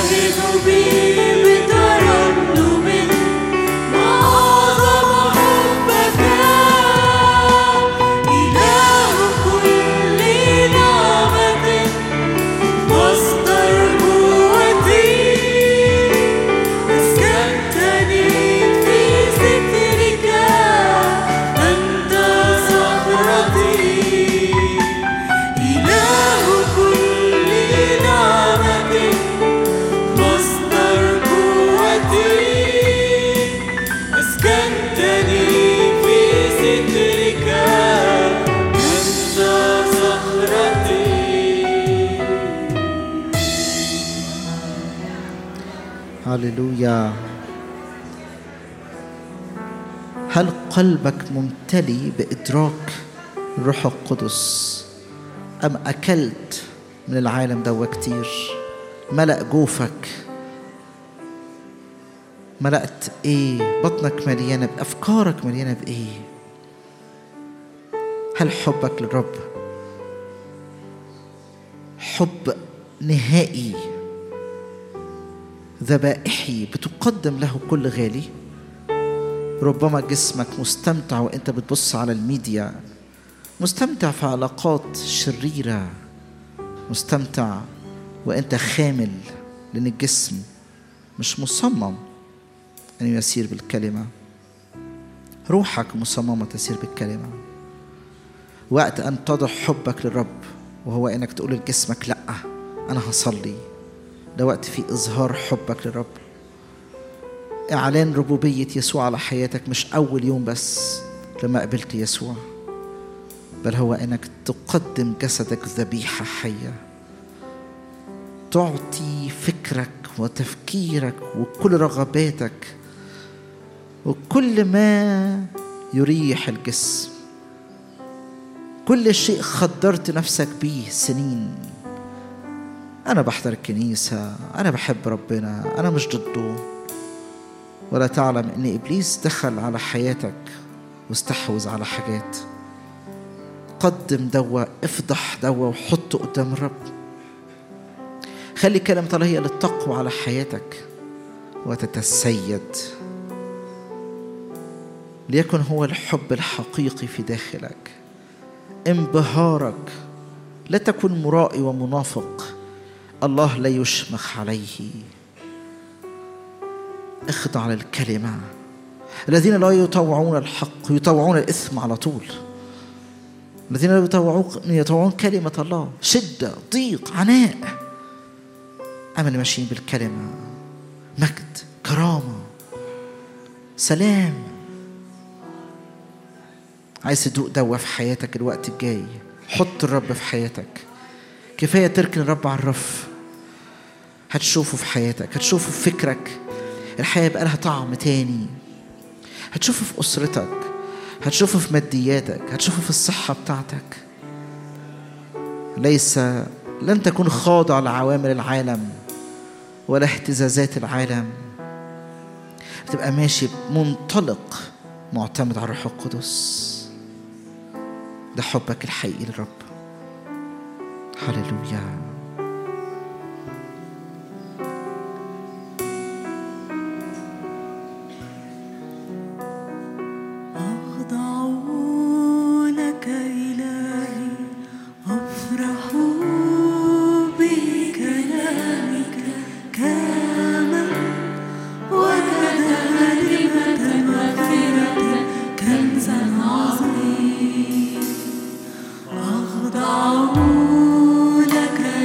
ينتهض بي بترنم ما أعظم حبك إله كل نعمة مصدر قوتي أسكنتني في سترك أنت صخرتي إله كل نعمة مصدر قوتي أسكنتني في سترك أنت صخرتي هللويا هل قلبك ممتلي بإدراك الروح القدس أم أكلت من العالم ده كتير ملأ جوفك ملأت إيه بطنك مليانة بأفكارك مليانة بإيه هل حبك للرب حب نهائي ذبائحي بتقدم له كل غالي ربما جسمك مستمتع وانت بتبص على الميديا مستمتع في علاقات شريرة مستمتع وانت خامل لان الجسم مش مصمم ان يسير بالكلمة روحك مصممة تسير بالكلمة وقت ان تضع حبك للرب وهو انك تقول لجسمك لا انا هصلي ده وقت فيه إظهار حبك للرب إعلان ربوبية يسوع على حياتك مش أول يوم بس لما قبلت يسوع بل هو إنك تقدم جسدك ذبيحة حية تعطي فكرك وتفكيرك وكل رغباتك وكل ما يريح الجسم كل شيء خدرت نفسك بيه سنين أنا بحضر الكنيسة أنا بحب ربنا أنا مش ضده ولا تعلم إن إبليس دخل على حياتك واستحوذ على حاجات قدم دوا افضح دوا وحطه قدام الرب خلي كلمة الله هي للتقوى على حياتك وتتسيد ليكن هو الحب الحقيقي في داخلك انبهارك لا تكن مرائي ومنافق الله لا يشمخ عليه اخضع للكلمة الذين لا يطوعون الحق يطوعون الإثم على طول الذين لا يطوعون يطوعون كلمة الله شدة ضيق عناء أما اللي ماشيين بالكلمة مجد كرامة سلام عايز تدوق دوا في حياتك الوقت الجاي حط الرب في حياتك كفاية تركن الرب على الرف هتشوفه في حياتك هتشوفه في فكرك الحياة بقى لها طعم تاني هتشوفه في أسرتك هتشوفه في مادياتك هتشوفه في الصحة بتاعتك ليس لن تكون خاضع لعوامل العالم ولا اهتزازات العالم تبقى ماشي منطلق معتمد على الروح القدس ده حبك الحقيقي للرب هللويا أخضع لك إلهي أفرح بكلامك كما وجد كلمة مغفرة كنزا عظيم أخضع لك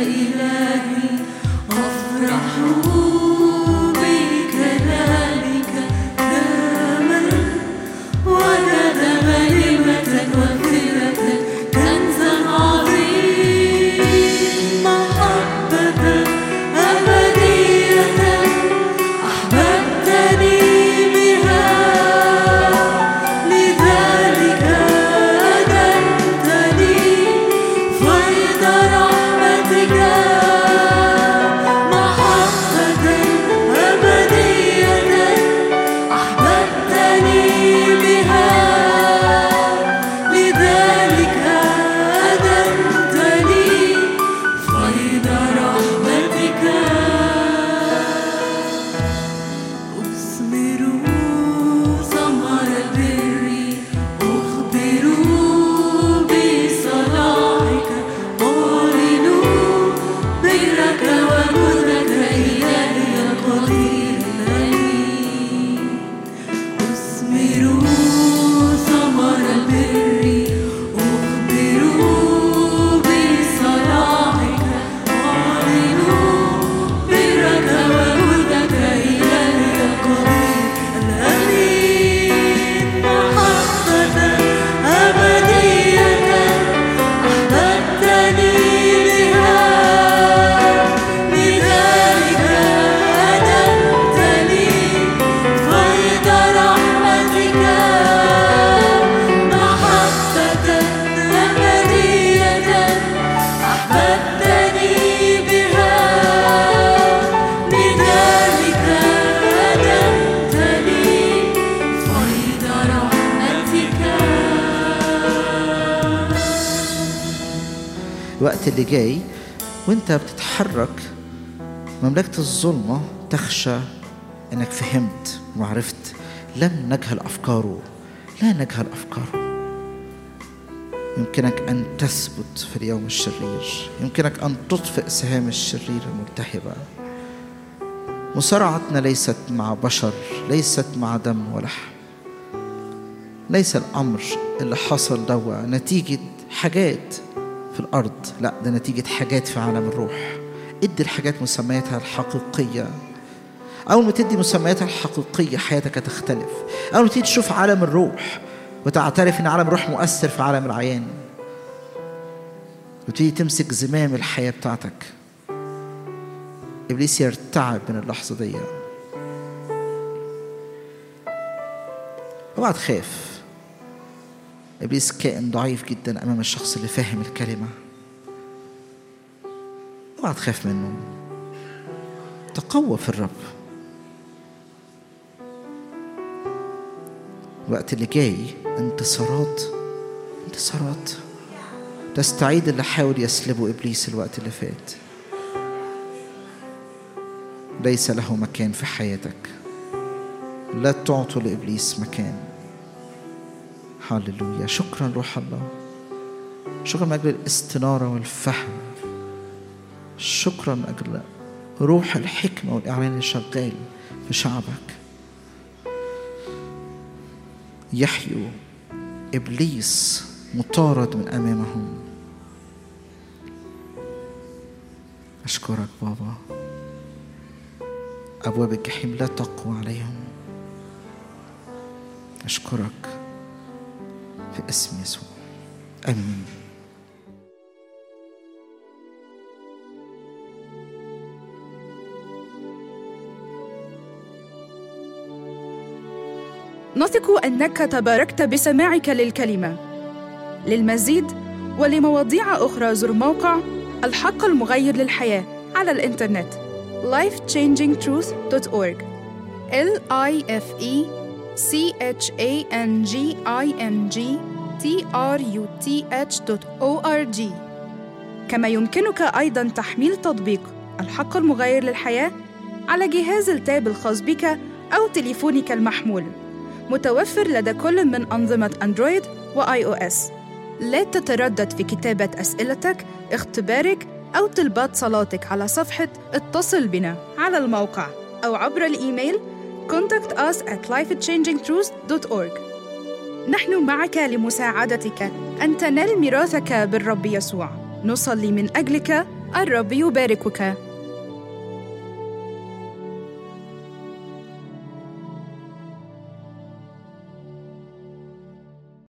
اللي جاي وانت بتتحرك مملكة الظلمة تخشى انك فهمت وعرفت لم نجهل افكاره لا نجهل افكاره يمكنك ان تثبت في اليوم الشرير يمكنك ان تطفئ سهام الشرير الملتهبه مصارعتنا ليست مع بشر ليست مع دم ولحم ليس الامر اللي حصل دوا نتيجه حاجات في الارض لا ده نتيجه حاجات في عالم الروح ادي الحاجات مسمياتها الحقيقيه اول ما تدي مسمياتها الحقيقيه حياتك هتختلف اول ما تيجي تشوف عالم الروح وتعترف ان عالم الروح مؤثر في عالم العيان وتيجي تمسك زمام الحياه بتاعتك ابليس يرتعب من اللحظه دي اوعى تخاف ابليس كائن ضعيف جدا امام الشخص اللي فاهم الكلمه اوعى تخاف منه تقوى في الرب الوقت اللي جاي انتصارات انتصارات تستعيد اللي حاول يسلبه ابليس الوقت اللي فات ليس له مكان في حياتك لا تعطوا لابليس مكان هللويا شكرا روح الله شكرا من اجل الاستناره والفهم شكرا من اجل روح الحكمه والاعلان اللي شغال في شعبك يحيوا ابليس مطارد من امامهم اشكرك بابا ابواب الجحيم لا تقوى عليهم اشكرك في اسم يسوع امين نثق انك تباركت بسماعك للكلمه للمزيد ولمواضيع اخرى زر موقع الحق المغير للحياه على الانترنت lifechangingtruth.org l i f e c h a n g i n g t r u t h.org كما يمكنك ايضا تحميل تطبيق الحق المغير للحياه على جهاز التاب الخاص بك او تليفونك المحمول متوفر لدى كل من أنظمة أندرويد وآي أو إس. لا تتردد في كتابة أسئلتك، اختبارك أو طلبات صلاتك على صفحة اتصل بنا على الموقع أو عبر الإيميل contact us at lifechangingtruth.org نحن معك لمساعدتك أن تنال ميراثك بالرب يسوع نصلي من أجلك الرب يباركك